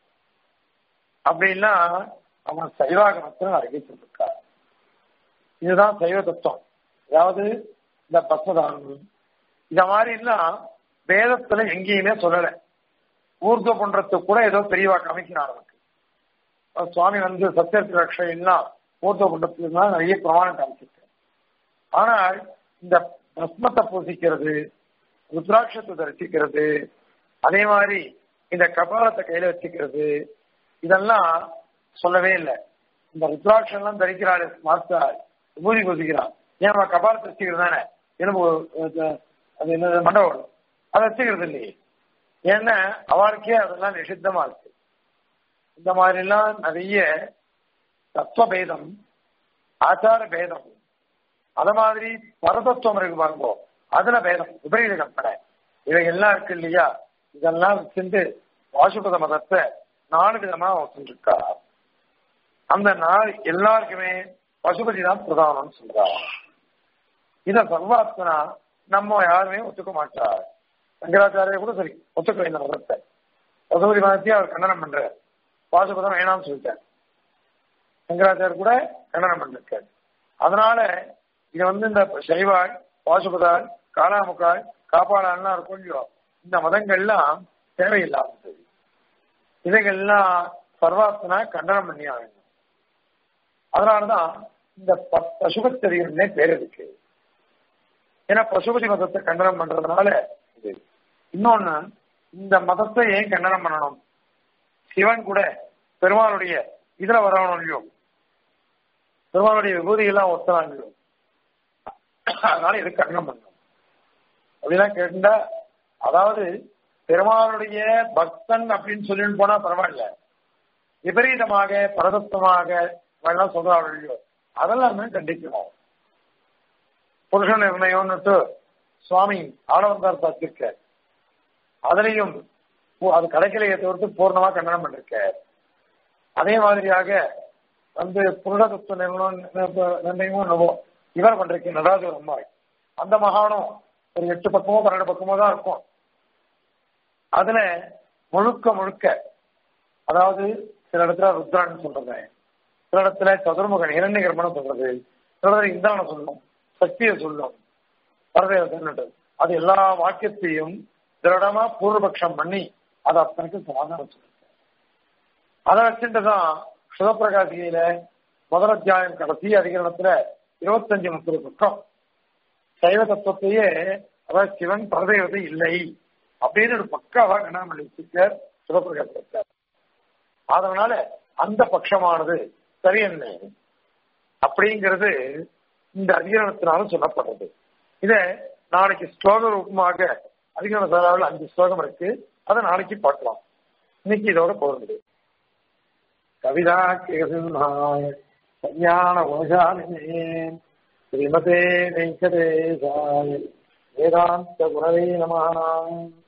Speaker 1: அப்படின்னா அவன் சைவாகமத்தில் அறிவிச்சிருக்கா இதுதான் சைவ தத்துவம் அதாவது இந்த பத்மதானம் இந்த மாதிரி எல்லாம் வேதத்துல எங்கேயுமே சொல்லல ஊர்துவ பண்றதுக்கு கூட ஏதோ பெரியவா காமிக்கிறான் நமக்கு சுவாமி வந்து சத்தியத்து ரக்ஷையெல்லாம் ஊர்துவ பண்றதுக்கு நிறைய பிரமாணம் காமிச்சிருக்க ஆனால் இந்த பஸ்மத்தை பூசிக்கிறது ருத்ராட்சத்தை தரிசிக்கிறது அதே மாதிரி இந்த கபாலத்தை கையில வச்சுக்கிறது இதெல்லாம் சொல்லவே இல்லை இந்த ருத்ராட்சம் எல்லாம் தரிக்கிறாள் மாஸ்டா விபூதி பூசிக்கிறான் ஏன் அவன் கபாலத்தை வச்சுக்கிறது தானே எலும்பு அது என்ன மண்டபம் அதை வச்சுக்கிறது இல்லையே ஏன்னா அவளுக்கே அதெல்லாம் நிஷித்தமா இருக்கு இந்த மாதிரி எல்லாம் நிறைய தத்துவ பேதம் ஆச்சார பேதம் அத மாதிரி பரதத்துவம் இருக்கு பாருங்க அதுல பேதம் விபரீத கற்பனை இவை எல்லாம் இருக்கு இல்லையா இதெல்லாம் சென்று வாசுபத மதத்தை நாலு விதமா வச்சுருக்கா அந்த நாள் எல்லாருக்குமே பசுபதி தான் பிரதானம் சொல்றார் இத சர்வாத்மனா நம்ம யாருமே ஒத்துக்க மாட்டார் சங்கராச்சாரிய கூட சரி ஒத்துக்க இந்த மதத்தை பசுபதி மதத்தையும் அவர் கண்டனம் பண்றார் பாசுபதம் வேணாம்னு சொல்லிட்டார் சங்கராச்சாரியர் கூட கண்டனம் பண்ணிருக்காரு அதனால இது வந்து இந்த சைவாய் பாசுபதால் காலாமுக்கால் காப்பாளான்லாம் இருக்கும் இல்லையோ இந்த மதங்கள்லாம் தேவையில்லாதது இதைகள்லாம் சர்வாத்மனா கண்டனம் பண்ணி ஆகணும் அதனாலதான் இந்த பசுபத்தரியம்னே பேர் இருக்கு ஏன்னா பசுபதி மதத்தை கண்டனம் பண்றதுனால இது இன்னொன்னு இந்த மதத்தை ஏன் கண்டனம் பண்ணணும் சிவன் கூட பெருமாளுடைய இதுல வரணும் இல்லையோ பெருமாளுடைய விபூதியெல்லாம் ஒத்தலாம் இல்லையோ அதனால இது கண்டனம் பண்ணணும் அப்படிலாம் கேட்டா அதாவது பெருமாளுடைய பக்தன் அப்படின்னு சொல்லிட்டு போனா பரவாயில்ல விபரீதமாக பரதத்துவமாக எல்லாம் சொல்றாள் இல்லையோ அதெல்லாமே கண்டிக்கணும் புருஷ நிர்ணயம்னுட்டு சுவாமி ஆளவந்தார் பார்த்திருக்க அதுலயும் அது கடைக்கிளையை தவிர்த்து பூர்ணமா கண்டனம் பண்ணிருக்க அதே மாதிரியாக வந்து புருஷ தத்துவ நிர்ணயமும் என்னவோ இவர் பண்றீங்க நடராஜர் அம்மாள் அந்த மகானும் ஒரு எட்டு பக்கமோ பன்னெண்டு பக்கமோ தான் இருக்கும் அதுல முழுக்க முழுக்க அதாவது சில இடத்துல ருத்ரான்னு சொல்றது சில இடத்துல சதுர்முகன் இரண்டு கர்மனம் சொல்றது சில இடத்துல இந்திரனை சொல்லும் சக்தியை சொல்லும் பரதேவத்தை அது எல்லா வாக்கியத்தையும் திருடமா பூர்வபக்ஷம் பண்ணி அதை அத்தனைக்கு சமாதானம் சொல்லிருக்க அதை வச்சுட்டுதான் சிவபிரகாசியில முதல் அத்தியாயம் கடைசி அதிகரணத்துல இருபத்தஞ்சு முப்பது பக்கம் சைவ தத்துவத்தையே அதாவது சிவன் பரதேவதை இல்லை அப்படின்னு ஒரு பக்காவா கண்ணாம வச்சிருக்கார் சிவபிரகாசர் அதனால அந்த பட்சமானது சரியென்ன அப்படிங்கிறது இந்த அதிகரணத்தினாலும் சொல்லப்படுறது இத நாளைக்கு ஸ்லோக ரூபமாக அதிகரண சாராவில் அஞ்சு ஸ்லோகம் இருக்கு அதை நாளைக்கு பார்க்கலாம் இன்னைக்கு இதோட போகிறது கவிதா கேசிம்ஹாய கல்யாண குணசாலினே ஸ்ரீமதே வெங்கடேசாய வேதாந்த குரவே நம